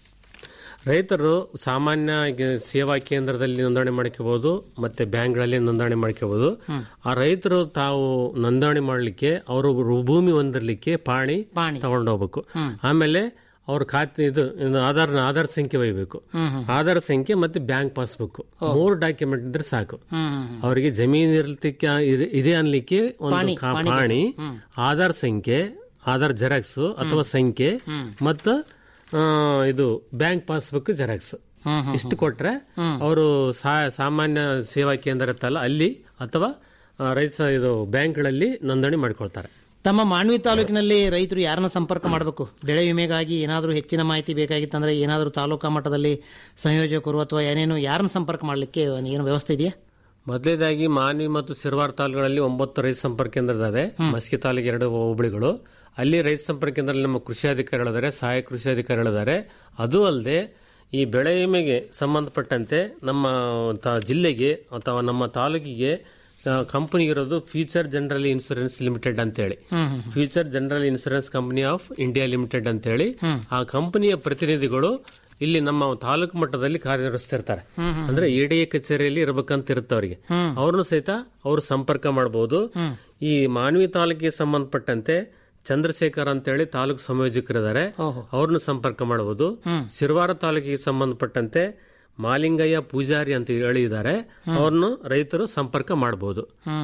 ರೈತರು ಸಾಮಾನ್ಯ ಈಗ ಸೇವಾ ಕೇಂದ್ರದಲ್ಲಿ ನೋಂದಣಿ ಮಾಡ್ಕೋಬಹುದು ಮತ್ತೆ ಬ್ಯಾಂಕ್ಗಳಲ್ಲಿ ನೋಂದಣಿ ಮಾಡ್ಕೋಬಹುದು ಆ ರೈತರು ತಾವು ನೋಂದಣಿ ಮಾಡ್ಲಿಕ್ಕೆ ಅವರು ಭೂಮಿ ಹೊಂದಿರ್ಲಿಕ್ಕೆ ಪಾಣಿ ಪಾಣಿ. ತಗೊಂಡು ಹೋಗ್ಬೇಕು ಆಮೇಲೆ ಅವ್ರ ಖಾತೆ ಇದು ಇದು ಆಧಾರ್ ಆಧಾರ್ ಸಂಖ್ಯೆ ಒಯ್ಬೇಕು ಆಧಾರ್ ಸಂಖ್ಯೆ ಮತ್ತೆ ಬ್ಯಾಂಕ್ ಪಾಸ್ಬುಕ್ ಮೂರು ಡಾಕ್ಯುಮೆಂಟ್ ಇದ್ರೆ ಸಾಕು ಅವರಿಗೆ ಜಮೀನು ಇರ್ಲಿಕ್ಕೆ ಇರ್- ಇದೆ ಅನ್ಲಿಕ್ಕೆ ಒಂದು ಕಾ- ಪಾಣಿ ಆಧಾರ್ ಸಂಖ್ಯೆ ಆಧಾರ್ ಜೆರಾಕ್ಸ್ ಅಥವಾ ಸಂಖ್ಯೆ ಮತ್ತು ಆ, ಇದು ಬ್ಯಾಂಕ್ ಪಾಸ್ಬುಕ್ ಜೆರಾಕ್ಸ್ ಇಷ್ಟು ಕೊಟ್ರೆ ಅವರು ಸಾಮಾನ್ಯ ಸೇವಾ ಕೇಂದ್ರ ಇರ್ತಲ್ಲ ಅಲ್ಲಿ ಅಥವಾ ಆ, ರೈತ ಸ- ಇದು ಬ್ಯಾಂಕ್ಗಳಲ್ಲಿ ನೋಂದಣಿ ಮಾಡ್ಕೊಳ್ತಾರೆ ತಮ್ಮ ಮಾನ್ವಿ ತಾಲೂಕಿನಲ್ಲಿ ರೈತರು ಯಾರನ್ನ ಸಂಪರ್ಕ ಮಾಡಬೇಕು ಬೆಳೆ ವಿಮೆಗಾಗಿ ಏನಾದರೂ ಹೆಚ್ಚಿನ ಮಾಹಿತಿ ಬೇಕಾಗಿತ್ತಂದ್ರೆ ಏನಾದರೂ ತಾಲೂಕಾ ಮಟ್ಟದಲ್ಲಿ ಸಂಯೋಜಕರು ಅಥವಾ ಏನೇನು ಯಾರನ್ನ ಸಂಪರ್ಕ ಮಾಡಲಿಕ್ಕೆ ಏನು ವ್ಯವಸ್ಥೆ ಇದೆಯಾ ಮೊದಲೇದಾಗಿ ಮಾನ್ವಿ ಮತ್ತು ಸಿರ್ವಾರ್ ತಾಲೂಕುಗಳಲ್ಲಿ ಒಂಬತ್ತು ರೈತ ಸಂಪರ್ಕ ಕೇಂದ್ರ ಇದಾವೆ ಮಸ್ಕಿ ತಾಲೂಕು ಎರಡು ಹೋಬಳಿಗಳು ಅಲ್ಲಿ ರೈತ ಸಂಪರ್ಕ ಕೇಂದ್ರದಲ್ಲಿ ನಮ್ಮ ಕೃಷಿ ಅಧಿಕಾರಿಗಳಿದ್ದಾರೆ ಸಹಾಯಕ ಕೃಷಿ ಅಧಿಕಾರಿಗಳಿದ್ದಾರೆ ಅದು ಅಲ್ಲದೆ ಈ ಬೆಳೆ ವಿಮೆಗೆ ಸಂಬಂಧಪಟ್ಟಂತೆ ನಮ್ಮ ತ- ಜಿಲ್ಲೆಗೆ ಅಥವಾ ನಮ್ಮ ತಾಲೂಕಿಗೆ ಕಂಪನಿ ಇರೋದು ಫ್ಯೂಚರ್ ಜನರಲ್ ಇನ್ಸೂರೆನ್ಸ್ ಲಿಮಿಟೆಡ್ ಅಂತೇಳಿ future general insurance company of India limited ಅಂತೇಳಿ ಆ ಕಂಪನಿಯ ಪ್ರತಿನಿಧಿಗಳು ಇಲ್ಲಿ ನಮ್ಮ ತಾಲೂಕು ಮಟ್ಟದಲ್ಲಿ ಕಾರ್ಯನಿರ್ವಹಿಸ್ತಿರ್ತಾರೆ ಅಂದ್ರೆ ಎಡಿಎ ಕಚೇರಿಯಲ್ಲಿ ಇರಬೇಕಂತ ಇರುತ್ತೆ ಅವರಿಗೆ ಅವ್ರನ್ನು ಸಹಿತ ಅವರು ಸಂಪರ್ಕ ಮಾಡಬಹುದು ಈ ಮಾನವಿ ತಾಲೂಕಿಗೆ ಸಂಬಂಧಪಟ್ಟಂತೆ ಚಂದ್ರಶೇಖರ್ ಅಂತೇಳಿ ತಾಲೂಕು ಸಂಯೋಜಕರಿದ್ದಾರೆ ಅವ್ರನ್ನು ಸಂಪರ್ಕ ಮಾಡಬಹುದು ಸಿರ್ವಾರ ತಾಲೂಕಿಗೆ ಸಂಬಂಧಪಟ್ಟಂತೆ ಮಾಲಿಂಗಯ್ಯ ಪೂಜಾರಿ ಅಂತ ಹೇಳಿದ್ದಾರೆ ಅವ್ರನ್ನು ರೈತರು ಸಂಪರ್ಕ ಮಾಡಬಹುದು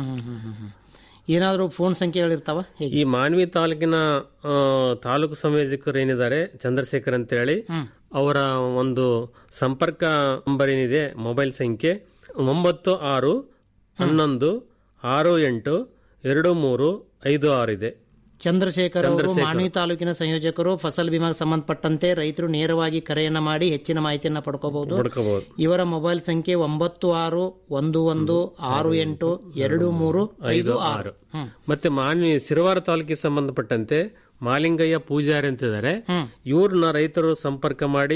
ಏನಾದರೂ ಫೋನ್ ಸಂಖ್ಯೆಗಳಿರ್ತಾವ ಹೇಗೆ ಈ ಮಾನ್ವಿ ತಾಲೂಕಿನ ಆ, ತಾಲೂಕು ಸಂಯೋಜಕರು ಏನಿದ್ದಾರೆ ಚಂದ್ರಶೇಖರ್ ಅಂತ ಹೇಳಿ ಅವರ ಒಂದು ಸಂಪರ್ಕ ನಂಬರ್ ಏನಿದೆ ಮೊಬೈಲ್ ಸಂಖ್ಯೆ ಒಂಬತ್ತು ಆರು ಹನ್ನೊಂದು ಆರು ಎಂಟು ಎರಡು ಮೂರು ಐದು ಆರು ಇದೆ ಚಂದ್ರಶೇಖರ್ ಅವರು ಮಾನ್ವಿ ತಾಲೂಕಿನ ಸಂಯೋಜಕರು ಫಸಲ್ ಬಿಮಾಗೆ ಸಂಬಂಧಪಟ್ಟಂತೆ ರೈತರು ನೇರವಾಗಿ ಕರೆಯನ್ನ ಮಾಡಿ ಹೆಚ್ಚಿನ ಮಾಹಿತಿಯನ್ನ ಪಡ್ಕೋಬಹುದು ಪಡ್ಕೋಬಹುದು ಇವರ ಮೊಬೈಲ್ ಸಂಖ್ಯೆ ಒಂಬತ್ತು ಆರು ಒಂದು ಒಂದು ಆರು ಎಂಟು ಎರಡು ಮೂರು ಐದು ಆರು ಹ್ಮ್. ಮತ್ತೆ ಮಾನ್ವಿ ಸಿರವಾರ ತಾಲೂಕಿಗೆ ಸಂಬಂಧಪಟ್ಟಂತೆ ಮಾಲಿಂಗಯ್ಯ ಪೂಜಾರಿ ಅಂತಿದ್ದಾರೆ ಇವ್ರನ್ನ ರೈತರು ಸಂಪರ್ಕ ಮಾಡಿ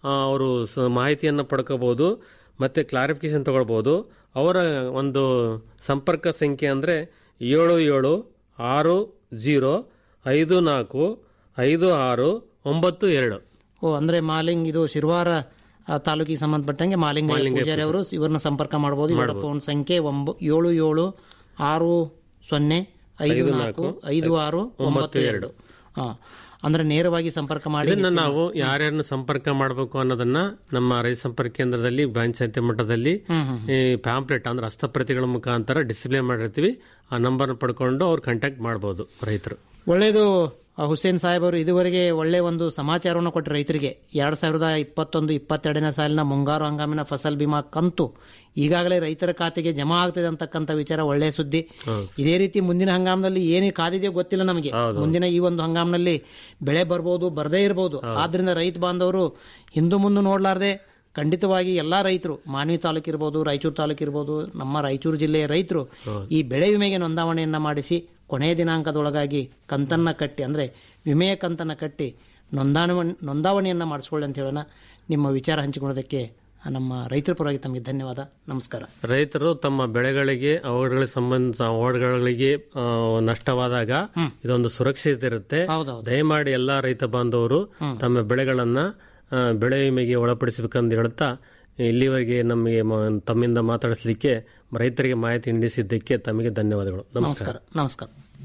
ಅವರು ಮಾಹಿತಿಯನ್ನು ಪಡ್ಕೋಬಹುದು ಮತ್ತೆ ಕ್ಲಾರಿಫಿಕೇಶನ್ ತಗೊಳ್ಬಹುದು ಅವರ ಒಂದು ಸಂಪರ್ಕ ಸಂಖ್ಯೆ ಅಂದರೆ ಏಳು ಏಳು ಆರು ಜೀರೋ ಐದು ನಾಲ್ಕು ಐದು ಆರು ಒಂಬತ್ತು ಎರಡು ಓ ಅಂದ್ರೆ ಮಾಲಿಂಗ್ ಇದು ಶಿರ್ವಾರ ಆ, ತಾಲೂಕಿಗೆ ಸಂಬಂಧಪಟ್ಟಂಗೆ ಮಾಲಿಂಗ ಪೂಜಾರಿ ಅವರು ಇವ್ರನ್ನ ಸಂಪರ್ಕ ಮಾಡಬಹುದು ಇವರ ಫೋನ್ ಸಂಖ್ಯೆ ಒಂಬ ಏಳು ಏಳು ಆರು ಸೊನ್ನೆ ಐದು ನಾಲ್ಕು ಐದು ಆರು ಒಂಬತ್ತು ಎರಡು ಹಾ ಅಂದ್ರೆ ನೇರವಾಗಿ ಸಂಪರ್ಕ ಮಾಡಿ ಇದನ್ನ ನಾವು ಯಾರ್ಯಾರನ್ನ ಸಂಪರ್ಕ ಮಾಡಬೇಕು ಅನ್ನೋದನ್ನ ನಮ್ಮ ರೈತ ಸಂಪರ್ಕ ಕೇಂದ್ರದಲ್ಲಿ ಪಂಚಾಯತಿ ಮಟ್ಟದಲ್ಲಿ ಈ ಪ್ಯಾಂಪ್ಲೆಟ್ ಅಂದ್ರೆ ಹಸ್ತಪ್ರತಿಗಳ ಮುಖಾಂತರ ಡಿಸ್ಪ್ಲೇ ಮಾಡಿರ್ತೀವಿ ಆ ನಂಬರ್ ಪಡ್ಕೊಂಡು ಅವ್ರು ಕಾಂಟ್ಯಾಕ್ಟ್ ಮಾಡಬಹುದು ರೈತರು ಒಳ್ಳೆಯದು ಆ, ಹುಸೇನ್ ಸಾಹೇಬ್ ಅವರು ಇದುವರೆಗೆ ಒಳ್ಳೆ ಒಂದು ಸಮಾಚಾರವನ್ನು ಕೊಟ್ಟರು ರೈತರಿಗೆ ಎರಡ್ ಸಾವಿರದ ಇಪ್ಪತ್ತೊಂದು ಇಪ್ಪತ್ತೆರಡನೇ ಸಾಲಿನ ಮುಂಗಾರು ಹಂಗಾಮಿನ ಫಸಲ್ ಬಿಮಾ ಕಂತು ಈಗಾಗಲೇ ರೈತರ ಖಾತೆಗೆ ಜಮಾ ಆಗ್ತದೆ ಅಂತಕ್ಕಂಥ ವಿಚಾರ ಒಳ್ಳೆಯ ಸುದ್ದಿ ಇದೇ ರೀತಿ ಮುಂದಿನ ಹಂಗಾಮದಲ್ಲಿ ಏನೇ ಕಾದಿದೆಯೋ ಗೊತ್ತಿಲ್ಲ ನಮಗೆ ಮುಂದಿನ ಈ ಒಂದು ಹಂಗಾಮಿನಲ್ಲಿ ಬೆಳೆ ಬರ್ಬೋದು ಬರದೇ ಇರಬಹುದು ಆದ್ರಿಂದ ರೈತ ಬಾಂಧವರು ಹಿಂದು ಮುಂದೆ ನೋಡ್ಲಾರ್ದೆ ಖಂಡಿತವಾಗಿ ಎಲ್ಲಾ ರೈತರು ಮಾನ್ವಿ ತಾಲೂಕು ಇರ್ಬೋದು ರಾಯಚೂರು ತಾಲೂಕು ಇರ್ಬೋದು ನಮ್ಮ ರಾಯಚೂರು ಜಿಲ್ಲೆಯ ರೈತರು ಈ ಬೆಳೆ ವಿಮೆಗೆ ನೋಂದಾವಣೆಯನ್ನ ಮಾಡಿಸಿ ಕೊನೆಯ ದಿನಾಂಕದೊಳಗಾಗಿ ಕಂತನ್ನ ಕಟ್ಟಿ ಅಂದ್ರೆ ವಿಮೆಯ ಕಂತನ್ನ ಕಟ್ಟಿ ನೋಂದಾವಣೆ ನೋಂದಾವಣೆಯನ್ನ ಮಾಡಿಸ್ಕೊಳ್ಳಿ ಅಂತ ಹೇಳೋಣ ನಿಮ್ಮ ವಿಚಾರ ಹಂಚಿಕೊಳ್ಳೋದಕ್ಕೆ ನಮ್ಮ ರೈತರ ಪರವಾಗಿ ತಮಗೆ ಧನ್ಯವಾದ ನಮಸ್ಕಾರ ರೈತರು ತಮ್ಮ ಬೆಳೆಗಳಿಗೆ ಅವುಗಳಿಗೆ ಸಂಬಂಧ ಅವುಗಳಿಗೆ ಆ, ನಷ್ಟವಾದಾಗ ಇದೊಂದು ಸುರಕ್ಷಿತ ಇರುತ್ತೆ ಹೌದೌದು. ದಯಮಾಡಿ ಎಲ್ಲಾ ರೈತ ಬಾಂಧವರು ತಮ್ಮ ಬೆಳೆಗಳನ್ನ ಆ, ಬೆಳೆ ವಿಮೆಗೆ ಒಳಪಡಿಸಬೇಕಂತ ಹೇಳ್ತಾ ಇಲ್ಲಿವರೆಗೆ ನಮಗೆ ಮ- ತಮ್ಮಿಂದ ಮಾತಾಡಿಸಲಿಕ್ಕೆ ರೈತರಿಗೆ ಮಾಹಿತಿ ನೀಡಿಸಿದ್ದಕ್ಕೆ ತಮಗೆ ಧನ್ಯವಾದಗಳು ನಮಸ್ಕಾರ ನಮಸ್ಕಾರ ನಮಸ್ಕಾರ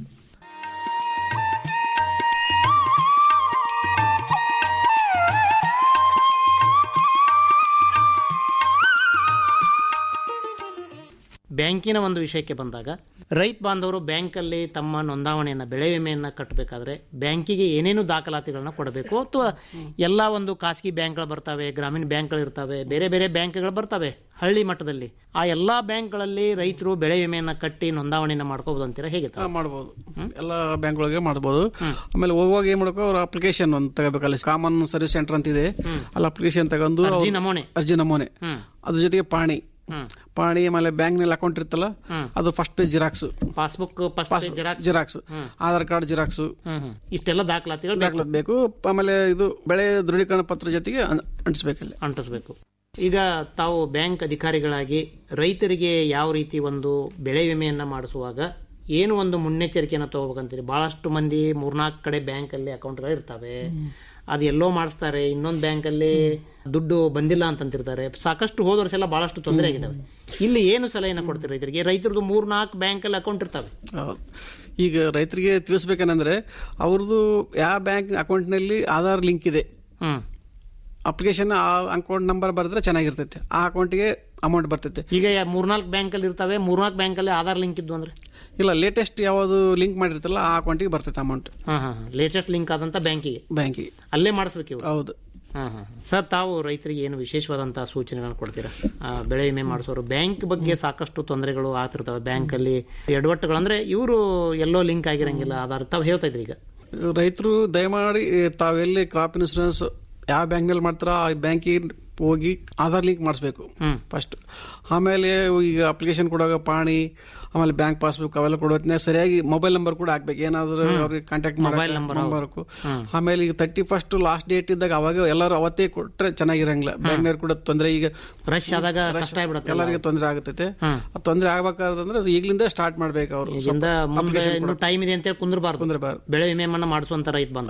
ಬ್ಯಾಂಕಿನ ಒಂದು ವಿಷಯಕ್ಕೆ ಬಂದಾಗ ರೈತ ಬಾಂಧವರು ಬ್ಯಾಂಕಲ್ಲಿ ತಮ್ಮ ನೋಂದಾವಣೆಯನ್ನು ಬೆಳೆ ವಿಮೆಯನ್ನು ಕಟ್ಟಬೇಕಾದ್ರೆ ಬ್ಯಾಂಕಿಗೆ ಏನೇನು ದಾಖಲಾತಿಗಳನ್ನ ಕೊಡಬೇಕು ಅಥವಾ ಎಲ್ಲ ಒಂದು ಖಾಸಗಿ ಬ್ಯಾಂಕ್ಗಳು ಬರ್ತವೆ ಗ್ರಾಮೀಣ ಬ್ಯಾಂಕ್ಗಳು ಇರ್ತವೆ ಬೇರೆ ಬೇರೆ ಬ್ಯಾಂಕ್ಗಳು ಬರ್ತವೆ ಹಳ್ಳಿ ಮಟ್ಟದಲ್ಲಿ ಆ ಎಲ್ಲಾ ಬ್ಯಾಂಕ್ಗಳಲ್ಲಿ ರೈತರು ಬೆಳೆ ವಿಮೆಯನ್ನ ಕಟ್ಟಿ ನೋಂದಾವಣೆಯನ್ನ ಮಾಡ್ಕೋಬಹುದು ಅಂತೀರಾ ಹೇಗೆ ತಾವು? ಮಾಡ್ಬೋದು ಎಲ್ಲ ಬ್ಯಾಂಕ್ಗಳಿಗೆ ಮಾಡ್ಬೋದು ಆಮೇಲೆ ಹೋಗುವಾಗ ಏನ್ ಮಾಡ್ಕೋ ಅವ್ರ ಅಪ್ಲಿಕೇಶನ್ ಒಂದು ತಗೋಬೇಕು ಅಲ್ಲಿ ಕಾಮನ್ ಸರ್ವಿಸ್ ಸೆಂಟರ್ ಅಂತ ಇದೆ ಅಲ್ಲಿ ಅಪ್ಲಿಕೇಶನ್ ತಗೊಂಡು ಅರ್ಜಿ ಅವ್ರು- ನಮೂನೆ ಅರ್ಜಿ ನಮೂನೆ ಹ್ಮ್. ಅದ್ರ ಜೊತೆಗೆ ಪಾಣಿ ಹ್ಮ್. ಪಾಣಿ ಆಮೇಲೆ ಬ್ಯಾಂಕ್ ನಲ್ಲಿ ಅಕೌಂಟ್ ಇರ್ತಲ್ಲ ಅದು first page xerox passbook first xerox xerox Aadhaar card xerox hmm hmm. ಇಷ್ಟೆಲ್ಲ ದಾಖಲಾತಿಗಳು ಬೇಕು. ದಾಖಲಾತಿ ಬೇಕು ಆಮೇಲೆ ಇದು ಬೆಳೆ ದೃಢೀಕರಣ ಪತ್ರ ಜೊತೆಗೆ ಅನ್- ಅಂಟಿಸ್ಬೇಕಲ್ಲಿ ಅಂಟಿಸ್ಬೇಕು ಈಗ ತಾವು ಬ್ಯಾಂಕ್ ಅಧಿಕಾರಿಗಳಾಗಿ ರೈತರಿಗೆ ಯಾವ ರೀತಿ ಒಂದು ಬೆಳೆ ವಿಮೆಯನ್ನ ಮಾಡಿಸುವಾಗ ಏನು ಒಂದು ಮುನ್ನೆಚ್ಚರಿಕೆಯನ್ನು ತಗೋಬೇಕಂತೀರಿ ಬಹಳಷ್ಟು ಮಂದಿ ಮೂರ್ನಾಲ್ಕು ಕಡೆ ಬ್ಯಾಂಕ್ ಅಲ್ಲಿ ಅಕೌಂಟ್ಗಳು ಇರ್ತವೆ ಅದು ಎಲ್ಲೋ ಮಾಡಿಸ್ತಾರೆ ಇನ್ನೊಂದು ಬ್ಯಾಂಕ್ ಅಲ್ಲಿ ದುಡ್ಡು ಬಂದಿಲ್ಲ ಅಂತಂತಿರ್ತಾರೆ ಸಾಕಷ್ಟು ಹೋದ ವರ್ಷ ಎಲ್ಲ ಬಹಳಷ್ಟು ತೊಂದರೆ ಆಗಿದ್ದಾವೆ ಇಲ್ಲಿ ಏನು ಸಲಹೆಯನ್ನು ಕೊಡ್ತೀರಿ ರೈತರಿಗೆ ರೈತರದ್ದು ಮೂರ್ ನಾಲ್ಕು ಬ್ಯಾಂಕ್ ಅಲ್ಲಿ ಅಕೌಂಟ್ ಇರ್ತವೆ ಹೌದು. ಈಗ ರೈತರಿಗೆ ತಿಳಿಸ್ಬೇಕೇನಂದ್ರೆ ಅವ್ರದ್ದು ಯಾವ ಬ್ಯಾಂಕ್ ಅಕೌಂಟ್ ನಲ್ಲಿ ಆಧಾರ್ ಲಿಂಕ್ ಇದೆ ಹ್ಮ್ ಅಪ್ಲಿಕೇಶನ್ ಆ ಅಕೌಂಟ್ ನಂಬರ್ ಬರೆದ್ರೆ ಚೆನ್ನಾಗಿರ್ತೈತೆ ಆ ಅಕೌಂಟ್ಗೆ ಅಮೌಂಟ್ ಬರ್ತೈತೆ ಈಗ ಮೂರ್ನಾಲ್ಕು ಬ್ಯಾಂಕ್ ಅಲ್ಲಿ ಇರ್ತವೆ ಮೂರ್ನಾಲ್ಕು ಬ್ಯಾಂಕ್ ಅಲ್ಲಿ ಆಧಾರ್ ಲಿಂಕ್ ಇದ್ವು ಅಂದ್ರೆ ಇಲ್ಲ ಲೇಟೆಸ್ಟ್ ಯಾವುದು ಲಿಂಕ್ ಮಾಡಿರ್ತಲ್ಲ ಆ ಅಕೌಂಟಿಗೆ ಬರ್ತೈತೆ ಅಮೌಂಟ್ ಹಾ ಹಾ ಲೇಟೆಸ್ಟ್ ಲಿಂಕ್ ಆದಂತ ಬ್ಯಾಂಕಿಗೆ ಬ್ಯಾಂಕಿಗೆ ಅಲ್ಲೇ ಮಾಡಿಸ್ಬೇಕು ಇವ್ರು ಹೌದು ಹಾ ಹಾ ಸರ್ ತಾವು ರೈತರಿಗೆ ಏನು ವಿಶೇಷವಾದಂತಹ ಸೂಚನೆಗಳನ್ನು ಕೊಡ್ತೀರಾ ಆ, ಬೆಳೆ ವಿಮೆ ಮಾಡಿಸೋರು ಬ್ಯಾಂಕ್ ಬಗ್ಗೆ ಸಾಕಷ್ಟು ತೊಂದರೆಗಳು ಆಗ್ತಿರ್ತವೆ ಬ್ಯಾಂಕ್ ಅಲ್ಲಿ ಎಡವಟ್ಟುಗಳು ಅಂದ್ರೆ ಇವರು ಎಲ್ಲೋ ಲಿಂಕ್ ಆಗಿರಂಗಿಲ್ಲ ಆಧಾರ ತಾವು ಹೇಳ್ತಾ ಇದ್ರಿ ಈಗ ರೈತರು ದಯಮಾಡಿ ತಾವೆಲ್ಲಿ ಕ್ರಾಪ್ ಇನ್ಸೂರೆನ್ಸ್ ಯಾವ ಬ್ಯಾಂಕ್ನಲ್ಲಿ ಮಾಡ್ತಾರೋ ಆ ಬ್ಯಾಂಕಿಗೆ ಹೋಗಿ ಆಧಾರ್ ಲಿಂಕ್ ಮಾಡಿಸ್ಬೇಕು ಫಸ್ಟ್ ಆಮೇಲೆ ಈಗ ಅಪ್ಲಿಕೇಶನ್ ಕೊಡುವಾಗ ಪಾಣಿ ಆಮೇಲೆ ಬ್ಯಾಂಕ್ ಪಾಸ್ಬುಕ್ ಅವೆಲ್ಲ ಕೊಡೋ ಹೊತ್ನ್ಯಾಗ ಸರಿಯಾಗಿ ಮೊಬೈಲ್ ನಂಬರ್ ಕೂಡ ಹಾಕ್ಬೇಕು ಏನಾದ್ರು ಅವ್ರಿಗೆ ಕಾಂಟ್ಯಾಕ್ಟ್ Mobile number, ಹೌದು. ಮಾಡಬೇಕು ಆಮೇಲೆ ಈಗ ತರ್ಟಿ ಫಸ್ಟ್ ಲಾಸ್ಟ್ ಡೇಟ್ ಇದ್ದಾಗ ಅವಾಗ ಎಲ್ಲರೂ ಅವತ್ತೇ ಕೊಟ್ರೆ ಚೆನ್ನಾಗಿರಂಗಿಲ್ಲ ಬ್ಯಾಂಕ್ನವ್ರು ಕೂಡ ತೊಂದರೆ ಈಗ ರಶ್ ಆದಾಗ ಕಷ್ಟ ಆಗ್ಬಿಡುತ್ತೆ ಎಲ್ಲರಿಗೆ ತೊಂದರೆ ಆಗುತ್ತೈತೆ ಆ ತೊಂದರೆ ಆಗ್ಬೇಕಾದ್ರೆ ಈಗಲಿಂದ ಸ್ಟಾರ್ಟ್ ಮಾಡ್ಬೇಕು ಅವರು ಈಗಿಂದ ಮುಂದೆ ಇನ್ನು ಟೈಮ್ ಇದೆ ಅಂತೇಳಿ ಕುಂದ್ರಬಾರ್ದು ಕುಂದ್ರಬಾರ್ದು. ಬೆಳೆ ವಿಮೆಯನ್ನ ಮಾಡಿಸುವಂತ ರೈತ ಬಂದ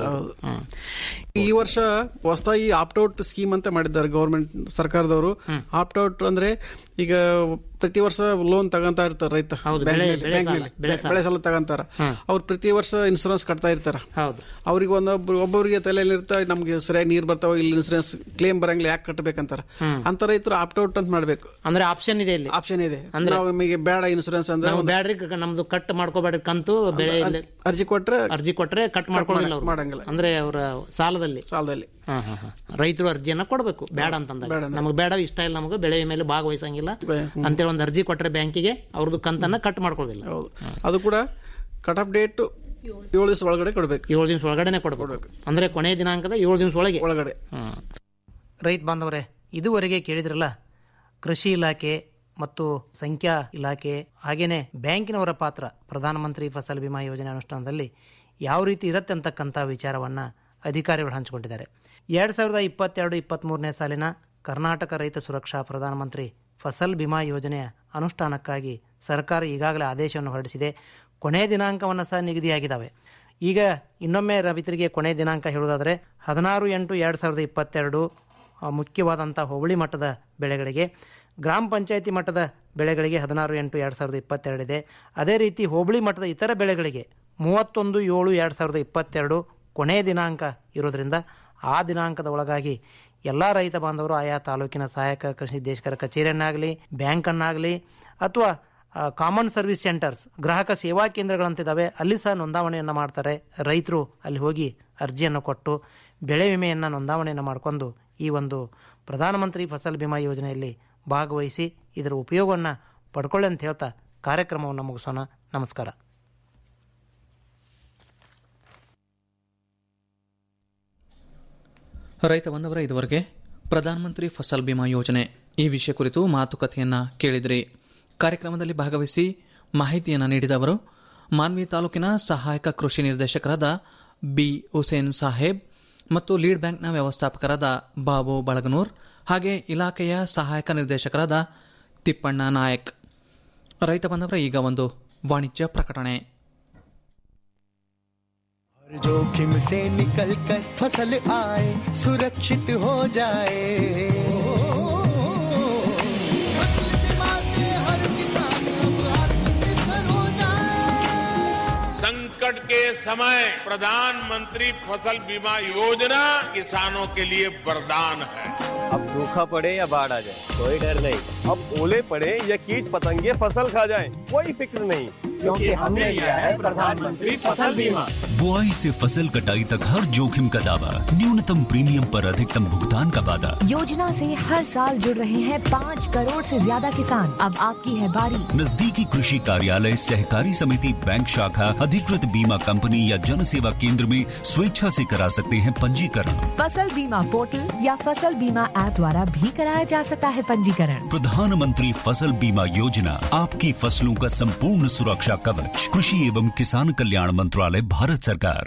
ಈ ವರ್ಷ ಹೊಸದಾಗಿ ಆಪ್ಟ್ಔಟ್ ಸ್ಕೀಮ್ ಅಂತ ಮಾಡಿದ್ದಾರೆ ಗೌರ್ಮೆಂಟ್ ಸರ್ಕಾರದವರು ಆಪ್ಟ್ಔಟ್ ಅಂದ್ರೆ ಈಗ ಪ್ರತಿ ವರ್ಷ ಲೋನ್ ತಗೊಂತಾ ಇರ್ತಾರೆ ರೈತ ಹೌದು, ಬ್ಯಾಂಕ್ ಬೆಳೆ- ನಲ್ಲಿ- ಬೆಳೆ ಬ್ಯಾಂಕ್ ಸಾಲ, ನಲ್ಲಿ. ಬೆಳೆ ಸಾಲ. ಬೆಳೆ ಸಾಲ ತಗೊಂತಾರ ಅವ್ರು ಪ್ರತಿ ವರ್ಷ ಇನ್ಸೂರೆನ್ಸ್ ಕಟ್ತಾ ಇರ್ತಾರ ಹೌದು ಅವ್ರಿಗೆ ಒಂದೊಬ್ರು ಒಬ್ಬರಿಗೆ ತಲೆಯಲ್ಲಿ ಇರ್ತಾ ನಮ್ಗೆ ಸರಿಯಾಗಿ ನೀರ್ ಬರ್ತಾವ ಇಲ್ಲಿ ಇನ್ಸೂರೆನ್ಸ್ ಕ್ಲೇಮ್ ಬರಂಗಿಲ್ಲ ಯಾಕೆ ಕಟ್ಟಬೇಕಂತಾರ ಅಂತ ರೈತರು ಆಪ್ಟ್ಔಟ್ ಅಂತ ಮಾಡ್ಬೇಕು ಅಂದ್ರೆ ಆಪ್ಷನ್ ಇದೆ ಇಲ್ಲಿ ಆಪ್ಷನ್ ಇದೆ ನಾವು ನಮಗೆ ಬೇಡ ಇನ್ಸೂರೆನ್ಸ್ ಅಂದ್ರೆ ನಾವು ಒಂದು ಬ್ಯಾಡ್ರಿ ನಮ್ದು ಕಟ್ ಮಾಡ್ಕೋಬೇಡ್ರಿ ಕಂತು ಬೆಳೆ ಇಲ್ಲಿ ಅರ್ಜಿ ಕೊಟ್ರೆ ಅರ್ಜಿ ಕೊಟ್ರೆ ಕಟ್ ಮಾಡ್ಕೊಳ್ಳೋದಿಲ್ಲ ಅವ್ರು ಮಾಡಂಗಿಲ್ಲ. ಅಂದ್ರೆ ಅವರ ಸಾಲದಲ್ಲಿ ಸಾಲದಲ್ಲಿ ಹಾ, ಹಾ, ಹಾ. ರೈತರು ಅರ್ಜಿಯನ್ನ ಕೊಡಬೇಕು ಬೇಡ ಅಂತಂದಾಗ ನಮಗೆ ಬೇಡ ಇಷ್ಟ ಇಲ್ಲ ನಮಗೆ ಬೆಳೆ ಮೇಲೆ ಭಾಗವಹಿಸಂಗಿಲ್ಲ ಅಂತೇಳಿ ಒಂದು ಅರ್ಜಿ ಕೊಟ್ರೆ ಬ್ಯಾಂಕಿಗೆ ಅವ್ರದ್ದು ಕಂತನ್ನ ಕಟ್ ಮಾಡ್ಕೊಳ್ಳೋದಿಲ್ಲ ಹೌದು ಅದು ಕೂಡ ಕಟ್ ಆಫ್ ಡೇಟ್ ಏಳು ದಿವಸ ಒಳಗಡೆ ಕೊಡ್ಬೇಕು ಏಳು ದಿವಸ ಒಳಗಡೆನೆ ಕೊಡಬೇಕು ಅಂದ್ರೆ ಕೊನೆಯ ದಿನಾಂಕದ ಏಳು ದಿವಸ ಒಳಗೆ ಒಳಗಡೆ ರೈತ ಬಾಂಧವರೇ ಇದುವರೆಗೆ ಕೇಳಿದ್ರಲ್ಲ ಕೃಷಿ ಇಲಾಖೆ ಮತ್ತು ಸಂಖ್ಯಾ ಇಲಾಖೆ ಹಾಗೇನೆ ಬ್ಯಾಂಕಿನವರ ಪಾತ್ರ ಪ್ರಧಾನಮಂತ್ರಿ ಫಸಲ್ ಬಿಮಾ ಯೋಜನೆ ಅನುಷ್ಠಾನದಲ್ಲಿ ಯಾವ ರೀತಿ ಇರುತ್ತೆ ಅಂತಕ್ಕಂಥ ವಿಚಾರವನ್ನ ಅಧಿಕಾರಿಗಳು ಹಂಚಿಕೊಂಡಿದ್ದಾರೆ ಎರಡು ಸಾವಿರದ ಇಪ್ಪತ್ತೆರಡು ಇಪ್ಪತ್ತ್ಮೂರನೇ ಸಾಲಿನ ಕರ್ನಾಟಕ ರೈತ ಸುರಕ್ಷಾ ಪ್ರಧಾನಮಂತ್ರಿ ಫಸಲ್ ಬಿಮಾ ಯೋಜನೆಯ ಅನುಷ್ಠಾನಕ್ಕಾಗಿ ಸರ್ಕಾರ ಈಗಾಗಲೇ ಆದೇಶವನ್ನು ಹೊರಡಿಸಿದೆ ಕೊನೆಯ ದಿನಾಂಕವನ್ನು ಸಹ ನಿಗದಿಯಾಗಿದ್ದಾವೆ ಈಗ ಇನ್ನೊಮ್ಮೆ ರೈತರಿಗೆ ಕೊನೆಯ ದಿನಾಂಕ ಹೇಳುವುದಾದರೆ ಹದಿನಾರು ಎಂಟು ಎರಡು ಸಾವಿರದ ಇಪ್ಪತ್ತೆರಡು ಆ, ಮುಖ್ಯವಾದಂಥ ಹೋಬಳಿ ಮಟ್ಟದ ಬೆಳೆಗಳಿಗೆ ಗ್ರಾಮ ಪಂಚಾಯಿತಿ ಮಟ್ಟದ ಬೆಳೆಗಳಿಗೆ ಹದಿನಾರು ಎಂಟು ಎರಡು ಸಾವಿರದ ಇಪ್ಪತ್ತೆರಡಿದೆ ಅದೇ ರೀತಿ ಹೋಬಳಿ ಮಟ್ಟದ ಇತರ ಬೆಳೆಗಳಿಗೆ ಮೂವತ್ತೊಂದು ಏಳು ಎರಡು ಸಾವಿರದ ಇಪ್ಪತ್ತೆರಡು ಕೊನೆಯ ದಿನಾಂಕ ಇರೋದ್ರಿಂದ ಆ ದಿನಾಂಕದ ಒಳಗಾಗಿ ಎಲ್ಲ ರೈತ ಬಾಂಧವರು ಆಯಾ ತಾಲೂಕಿನ ಸಹಾಯಕ ಕೃಷಿ ನಿರ್ದೇಶಕರ ಕಚೇರಿಯನ್ನಾಗಲಿ ಬ್ಯಾಂಕನ್ನಾಗಲಿ ಅಥವಾ ಕಾಮನ್ ಸರ್ವಿಸ್ ಸೆಂಟರ್ಸ್ ಗ್ರಾಹಕ ಸೇವಾ ಕೇಂದ್ರಗಳಂತಿದ್ದಾವೆ ಅಲ್ಲಿ ಸಹ ನೋಂದಾವಣೆಯನ್ನು ಮಾಡ್ತಾರೆ ರೈತರು ಅಲ್ಲಿ ಹೋಗಿ ಅರ್ಜಿಯನ್ನು ಕೊಟ್ಟು ಬೆಳೆ ವಿಮೆಯನ್ನು ನೋಂದಾವಣೆಯನ್ನು ಮಾಡಿಕೊಂಡು ಈ ಒಂದು ಪ್ರಧಾನಮಂತ್ರಿ ಫಸಲ್ ಬಿಮಾ ಯೋಜನೆಯಲ್ಲಿ ಭಾಗವಹಿಸಿ ಇದರ ಉಪಯೋಗವನ್ನು ಪಡ್ಕೊಳ್ಳಿ ಅಂತ ಹೇಳ್ತಾ ಕಾರ್ಯಕ್ರಮವನ್ನು ಮುಗಿಸೋಣ ನಮಸ್ಕಾರ ರೈತ ಬಂದವರ ಇದುವರೆಗೆ ಪ್ರಧಾನಮಂತ್ರಿ ಫಸಲ್ ಬಿಮಾ ಯೋಜನೆ ಈ ವಿಷಯ ಕುರಿತು ಮಾತುಕತೆಯನ್ನ ಕೇಳಿದ್ರಿ ಕಾರ್ಯಕ್ರಮದಲ್ಲಿ ಭಾಗವಹಿಸಿ ಮಾಹಿತಿಯನ್ನು ನೀಡಿದವರು ಮಾನ್ವಿ ತಾಲೂಕಿನ ಸಹಾಯಕ ಕೃಷಿ ನಿರ್ದೇಶಕರಾದ ಬಿ ಹುಸೇನ್ ಸಾಹೇಬ್ ಮತ್ತು ಲೀಡ್ ಬ್ಯಾಂಕ್ನ ವ್ಯವಸ್ಥಾಪಕರಾದ ಬಾಬು ಬಳಗನೂರ್ ಹಾಗೆ ಇಲಾಖೆಯ ಸಹಾಯಕ ನಿರ್ದೇಶಕರಾದ ತಿಪ್ಪಣ್ಣ ನಾಯಕ್ ರೈತ ಬಂದವರ ಈಗ ಒಂದು ವಾಣಿಜ್ಯ ಪ್ರಕಟಣೆ हर जोखिम से निकल कर फसल आए सुरक्षित हो जाए फसल बीमा से हर किसान अब आत्मनिर्भर हो जाए संकट के समय प्रधानमंत्री फसल बीमा योजना किसानों के लिए वरदान है अब सूखा पड़े या बाढ़ आ जाए कोई डर नहीं अब ओले पड़े या कीट पतंगे फसल खा जाए कोई फिक्र नहीं क्योंकि हमने लिया है प्रधानमंत्री फसल बीमा बुआई से फसल कटाई तक हर जोखिम का दावा न्यूनतम प्रीमियम पर अधिकतम भुगतान का वादा योजना से हर साल जुड़ रहे हैं पाँच करोड़ से ज्यादा किसान अब आपकी है बारी नजदीकी कृषि कार्यालय सहकारी समिति बैंक शाखा अधिकृत बीमा कंपनी या जन सेवा केंद्र में स्वेच्छा से करा सकते हैं पंजीकरण फसल बीमा पोर्टल या फसल बीमा ऐप द्वारा भी कराया जा सकता है पंजीकरण प्रधानमंत्री फसल बीमा योजना आपकी फसलों का संपूर्ण सुरक्षा कवच कृषि एवं किसान कल्याण मंत्रालय भारत सरकार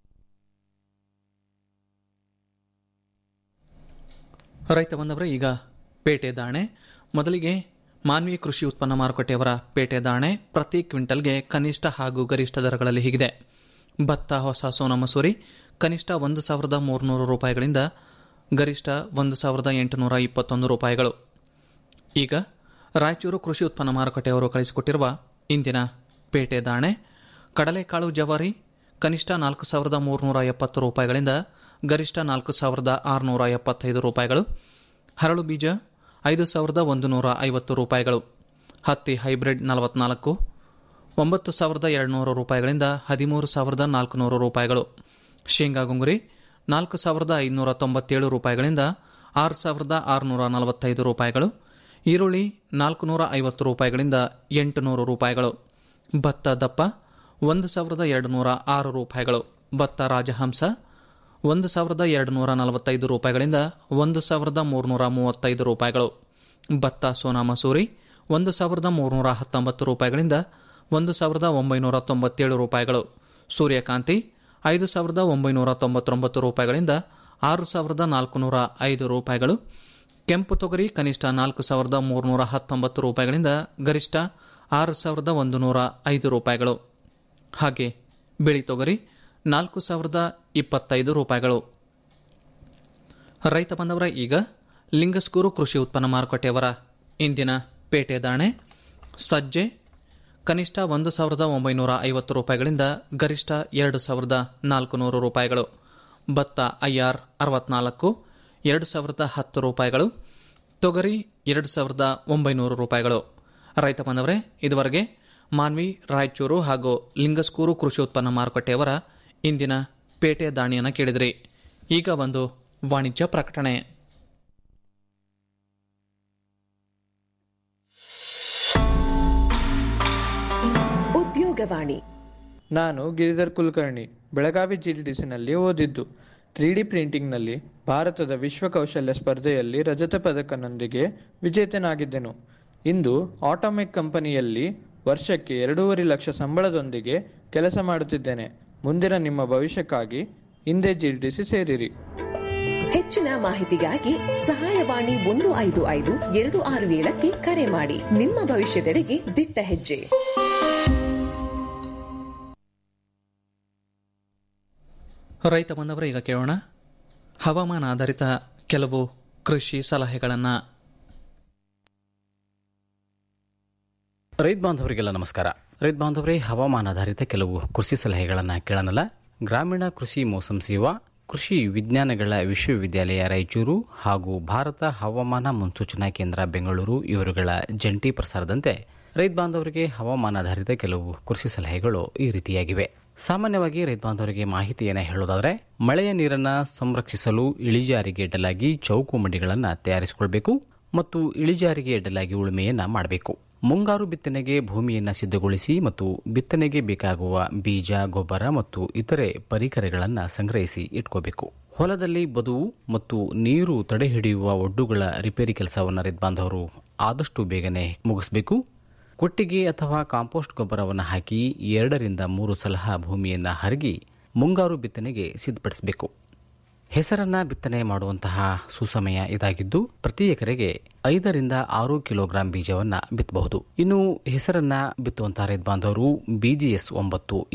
ರೈತ ಬಂದವರ ಈಗ ಪೇಟೆ ದಾಣೆ ಮೊದಲಿಗೆ ಮಾನ್ವಿ ಕೃಷಿ ಉತ್ಪನ್ನ ಮಾರುಕಟ್ಟೆಯವರ ಪೇಟೆ ದಾಣೆ ಪ್ರತಿ ಕ್ವಿಂಟಲ್ಗೆ ಕನಿಷ್ಠ ಹಾಗೂ ಗರಿಷ್ಠ ದರಗಳಲ್ಲಿ ಹೀಗಿದೆ ಭತ್ತ ಹೊಸ ಸೋನ ಮಸೂರಿ ಕನಿಷ್ಠ ಒಂದು ಸಾವಿರದ ಮೂರುನೂರು ರೂಪಾಯಿಗಳಿಂದ ಗರಿಷ್ಠ ಒಂದು ಸಾವಿರದ ಎಂಟುನೂರ ಇಪ್ಪತ್ತೊಂದು ರೂಪಾಯಿಗಳು ಈಗ ರಾಯಚೂರು ಕೃಷಿ ಉತ್ಪನ್ನ ಮಾರುಕಟ್ಟೆಯವರು ಕಳಿಸಿಕೊಟ್ಟಿರುವ ಇಂದಿನ ಪೇಟೆ ದಾಣೆ ಕಡಲೆಕಾಳು ಜವಾರಿ ಕನಿಷ್ಠ ನಾಲ್ಕು ಸಾವಿರದ ಮೂರುನೂರ ಎಪ್ಪತ್ತು ರೂಪಾಯಿಗಳಿಂದ ಗರಿಷ್ಠ ನಾಲ್ಕು ಸಾವಿರದ ಆರುನೂರ ಎಪ್ಪತ್ತೈದು ರೂಪಾಯಿಗಳು ಹರಳು ಬೀಜ ಐದು ಸಾವಿರದ ಒಂದು ನೂರ ಐವತ್ತು ರೂಪಾಯಿಗಳು ಹತ್ತಿ ಹೈಬ್ರಿಡ್ ನಲವತ್ನಾಲ್ಕು ಒಂಬತ್ತು ಸಾವಿರದ ಎರಡುನೂರು ರೂಪಾಯಿಗಳಿಂದ ಹದಿಮೂರು ಸಾವಿರದ ನಾಲ್ಕುನೂರು ರೂಪಾಯಿಗಳು ಶೇಂಗಾ ಗುಂಗುರಿ ನಾಲ್ಕು ಸಾವಿರದ ಐದುನೂರ ತೊಂಬತ್ತೇಳು ರೂಪಾಯಿಗಳಿಂದ ಆರು ಸಾವಿರದ ಆರುನೂರ ನಲವತ್ತೈದು ರೂಪಾಯಿಗಳು ಈರುಳ್ಳಿ ನಾಲ್ಕುನೂರ ಐವತ್ತು ರೂಪಾಯಿಗಳಿಂದ ಎಂಟುನೂರು ರೂಪಾಯಿಗಳು ಭತ್ತ ದಪ್ಪ ಒಂದು ಸಾವಿರದ ಎರಡು ನೂರ ಆರು ರೂಪಾಯಿಗಳು ಭತ್ತ ರಾಜಹಂಸ ಒಂದು ಸಾವಿರದ ಎರಡು ನೂರ ನಲವತ್ತೈದು ರೂಪಾಯಿಗಳಿಂದ ಒಂದು ಸಾವಿರದ ಮೂರುನೂರ ಮೂವತ್ತೈದು ರೂಪಾಯಿಗಳು ಭತ್ತ ಸೋನಾ ಮಸೂರಿ ಒಂದು ಸಾವಿರದ ಮೂರುನೂರ ಹತ್ತೊಂಬತ್ತು ರೂಪಾಯಿಗಳಿಂದ ಒಂದು ಸಾವಿರದ ಒಂಬೈನೂರ ತೊಂಬತ್ತೇಳು ರೂಪಾಯಿಗಳು ಸೂರ್ಯಕಾಂತಿ ಐದು ಸಾವಿರದ ಒಂಬೈನೂರ ತೊಂಬತ್ತೊಂಬತ್ತು ರೂಪಾಯಿಗಳಿಂದ ಆರು ಸಾವಿರದ ನಾಲ್ಕುನೂರ ಐದು ರೂಪಾಯಿಗಳು ಕೆಂಪು ತೊಗರಿ ಕನಿಷ್ಠ ನಾಲ್ಕು ಸಾವಿರದ ಮೂರುನೂರ ಹತ್ತೊಂಬತ್ತು ರೂಪಾಯಿಗಳಿಂದ ಗರಿಷ್ಠ ಆರು ಸಾವಿರದ ಒಂದು ನೂರ ಐದು ರೂಪಾಯಿಗಳು ಹಾಗೆ ಬಿಳಿ ತೊಗರಿ ನಾಲ್ಕು ಸಾವಿರದ ಇಪ್ಪತ್ತೈದು ರೂಪಾಯಿಗಳು ರೈತ ಬಂದವರ ಈಗ ಲಿಂಗಸ್ಕೂರು ಕೃಷಿ ಉತ್ಪನ್ನ ಮಾರುಕಟ್ಟೆಯವರ ಇಂದಿನ ಪೇಟೆ ದಾಣೆ ಸಜ್ಜೆ ಕನಿಷ್ಠ ಒಂದು ಸಾವಿರದ ಒಂಬೈನೂರ ಐವತ್ತು ರೂಪಾಯಿಗಳಿಂದ ಗರಿಷ್ಠ ಎರಡು ಸಾವಿರದ ನಾಲ್ಕುನೂರು ರೂಪಾಯಿಗಳು ಭತ್ತ ಐಆರ್ ಅರವತ್ನಾಲ್ಕು ಎರಡು ಸಾವಿರದ ಹತ್ತು ರೂಪಾಯಿಗಳು ತೊಗರಿ ಎರಡು ಸಾವಿರದ ಒಂಬೈನೂರು ರೂಪಾಯಿಗಳು ರೈತ ಬಂದವರೇ ಇದುವರೆಗೆ ಮಾನ್ವಿ ರಾಯಚೂರು ಹಾಗೂ ಲಿಂಗಸ್ಕೂರು ಕೃಷಿ ಉತ್ಪನ್ನ ಮಾರುಕಟ್ಟೆಯವರ ಇಂದಿನ ಪೇಟೆ ದಾಣಿಯನ್ನು ಕೇಳಿದ್ರಿ ಈಗ ಒಂದು ವಾಣಿಜ್ಯ ಪ್ರಕಟಣೆ ಉದ್ಯೋಗವಾಣಿ ನಾನು ಗಿರಿಧರ್ ಕುಲಕರ್ಣಿ ಬೆಳಗಾವಿ ಜಿಡಿಡಿಸಿನಲ್ಲಿ ಓದಿದ್ದು ತ್ರೀ ಡಿ ಪ್ರಿಂಟಿಂಗ್ನಲ್ಲಿ ಭಾರತದ ವಿಶ್ವ ಕೌಶಲ್ಯ ಸ್ಪರ್ಧೆಯಲ್ಲಿ ರಜತ ಪದಕನೊಂದಿಗೆ ವಿಜೇತನಾಗಿದ್ದೆನು ಇಂದು ಆಟೋಮೆಕ್ ಕಂಪನಿಯಲ್ಲಿ ವರ್ಷಕ್ಕೆ ಎರಡೂವರೆ ಲಕ್ಷ ಸಂಬಳದೊಂದಿಗೆ ಕೆಲಸ ಮಾಡುತ್ತಿದ್ದೇನೆ ಮುಂದಿನ ನಿಮ್ಮ ಭವಿಷ್ಯಕ್ಕಾಗಿ ಹಿಂದೆ ಜಿಡಿಡಿಸಿ ಸೇರಿರಿ ಹೆಚ್ಚಿನ ಮಾಹಿತಿಗಾಗಿ ಸಹಾಯವಾಣಿ ಒಂದು ಐದು ಐದು ಎರಡು ಆರು ಏಳಕ್ಕೆ ಕರೆ ಮಾಡಿ ನಿಮ್ಮ ಭವಿಷ್ಯದೆಡೆಗೆ ದಿಟ್ಟ ಹೆಜ್ಜೆ ರೈತ ಬಂದವರ ಈಗ ಕೇಳೋಣ ಹವಾಮಾನ ಆಧಾರಿತ ಕೆಲವು ಕೃಷಿ ಸಲಹೆಗಳನ್ನು ರೈತ ಬಾಂಧವರಿಗೆಲ್ಲ ನಮಸ್ಕಾರ ರೈತ ಬಾಂಧವರೇ ಹವಾಮಾನಾಧಾರಿತ ಕೆಲವು ಕೃಷಿ ಸಲಹೆಗಳನ್ನು ಕೇಳೋಣಲ್ಲ ಗ್ರಾಮೀಣ ಕೃಷಿ ಮೋಸಂ ಸೇವಾ ಕೃಷಿ ವಿಜ್ಞಾನಗಳ ವಿಶ್ವವಿದ್ಯಾಲಯ ರಾಯಚೂರು ಹಾಗೂ ಭಾರತ ಹವಾಮಾನ ಮುನ್ಸೂಚನಾ ಕೇಂದ್ರ ಬೆಂಗಳೂರು ಇವರುಗಳ ಜಂಟಿ ಪ್ರಸಾರದಂತೆ ರೈತ ಬಾಂಧವರಿಗೆ ಹವಾಮಾನಾಧಾರಿತ ಕೆಲವು ಕೃಷಿ ಸಲಹೆಗಳು ಈ ರೀತಿಯಾಗಿವೆ ಸಾಮಾನ್ಯವಾಗಿ ರೈತ ಬಾಂಧವರಿಗೆ ಮಾಹಿತಿಯನ್ನು ಹೇಳೋದಾದರೆ ಮಳೆಯ ನೀರನ್ನು ಸಂರಕ್ಷಿಸಲು ಇಳಿಜಾರಿಗೆ ಅಡ್ಡಲಾಗಿ ಚೌಕು ಮಂಡಿಗಳನ್ನು ತಯಾರಿಸಿಕೊಳ್ಬೇಕು ಮತ್ತು ಇಳಿಜಾರಿಗೆ ಅಡ್ಡಲಾಗಿ ಉಳುಮೆಯನ್ನು ಮಾಡಬೇಕು ಮುಂಗಾರು ಬಿತ್ತನೆಗೆ ಭೂಮಿಯನ್ನು ಸಿದ್ಧಗೊಳಿಸಿ ಮತ್ತು ಬಿತ್ತನೆಗೆ ಬೇಕಾಗುವ ಬೀಜ ಗೊಬ್ಬರ ಮತ್ತು ಇತರೆ ಪರಿಕರಗಳನ್ನು ಸಂಗ್ರಹಿಸಿ ಇಟ್ಕೋಬೇಕು ಹೊಲದಲ್ಲಿ ಬದುವು ಮತ್ತು ನೀರು ತಡೆಹಿಡಿಯುವ ಒಡ್ಡುಗಳ ರಿಪೇರಿ ಕೆಲಸವನ್ನು ರೈತ ಬಾಂಧವರು ಆದಷ್ಟು ಬೇಗನೆ ಮುಗಿಸಬೇಕು ಕೊಟ್ಟಿಗೆ ಅಥವಾ ಕಾಂಪೋಸ್ಟ್ ಗೊಬ್ಬರವನ್ನು ಹಾಕಿ ಎರಡರಿಂದ ಮೂರು ಸಲ ಭೂಮಿಯನ್ನು ಹರಗಿ ಮುಂಗಾರು ಬಿತ್ತನೆಗೆ ಸಿದ್ಧಪಡಿಸಬೇಕು ಹೆಸರನ್ನ ಬಿತ್ತನೆ ಮಾಡುವಂತಹ ಸುಸಮಯ ಇದಾಗಿದ್ದು ಪ್ರತಿ ಎಕರೆಗೆ ಐದರಿಂದ ಆರು ಕಿಲೋಗ್ರಾಂ ಬೀಜವನ್ನ ಬಿತ್ತಬಹುದು ಇನ್ನು ಹೆಸರನ್ನ ಬಿತ್ತುವಂತಹ ರೈತ ಬಾಂಧವರು ಬಿಜಿಎಸ್ ಒಂಬತ್ತು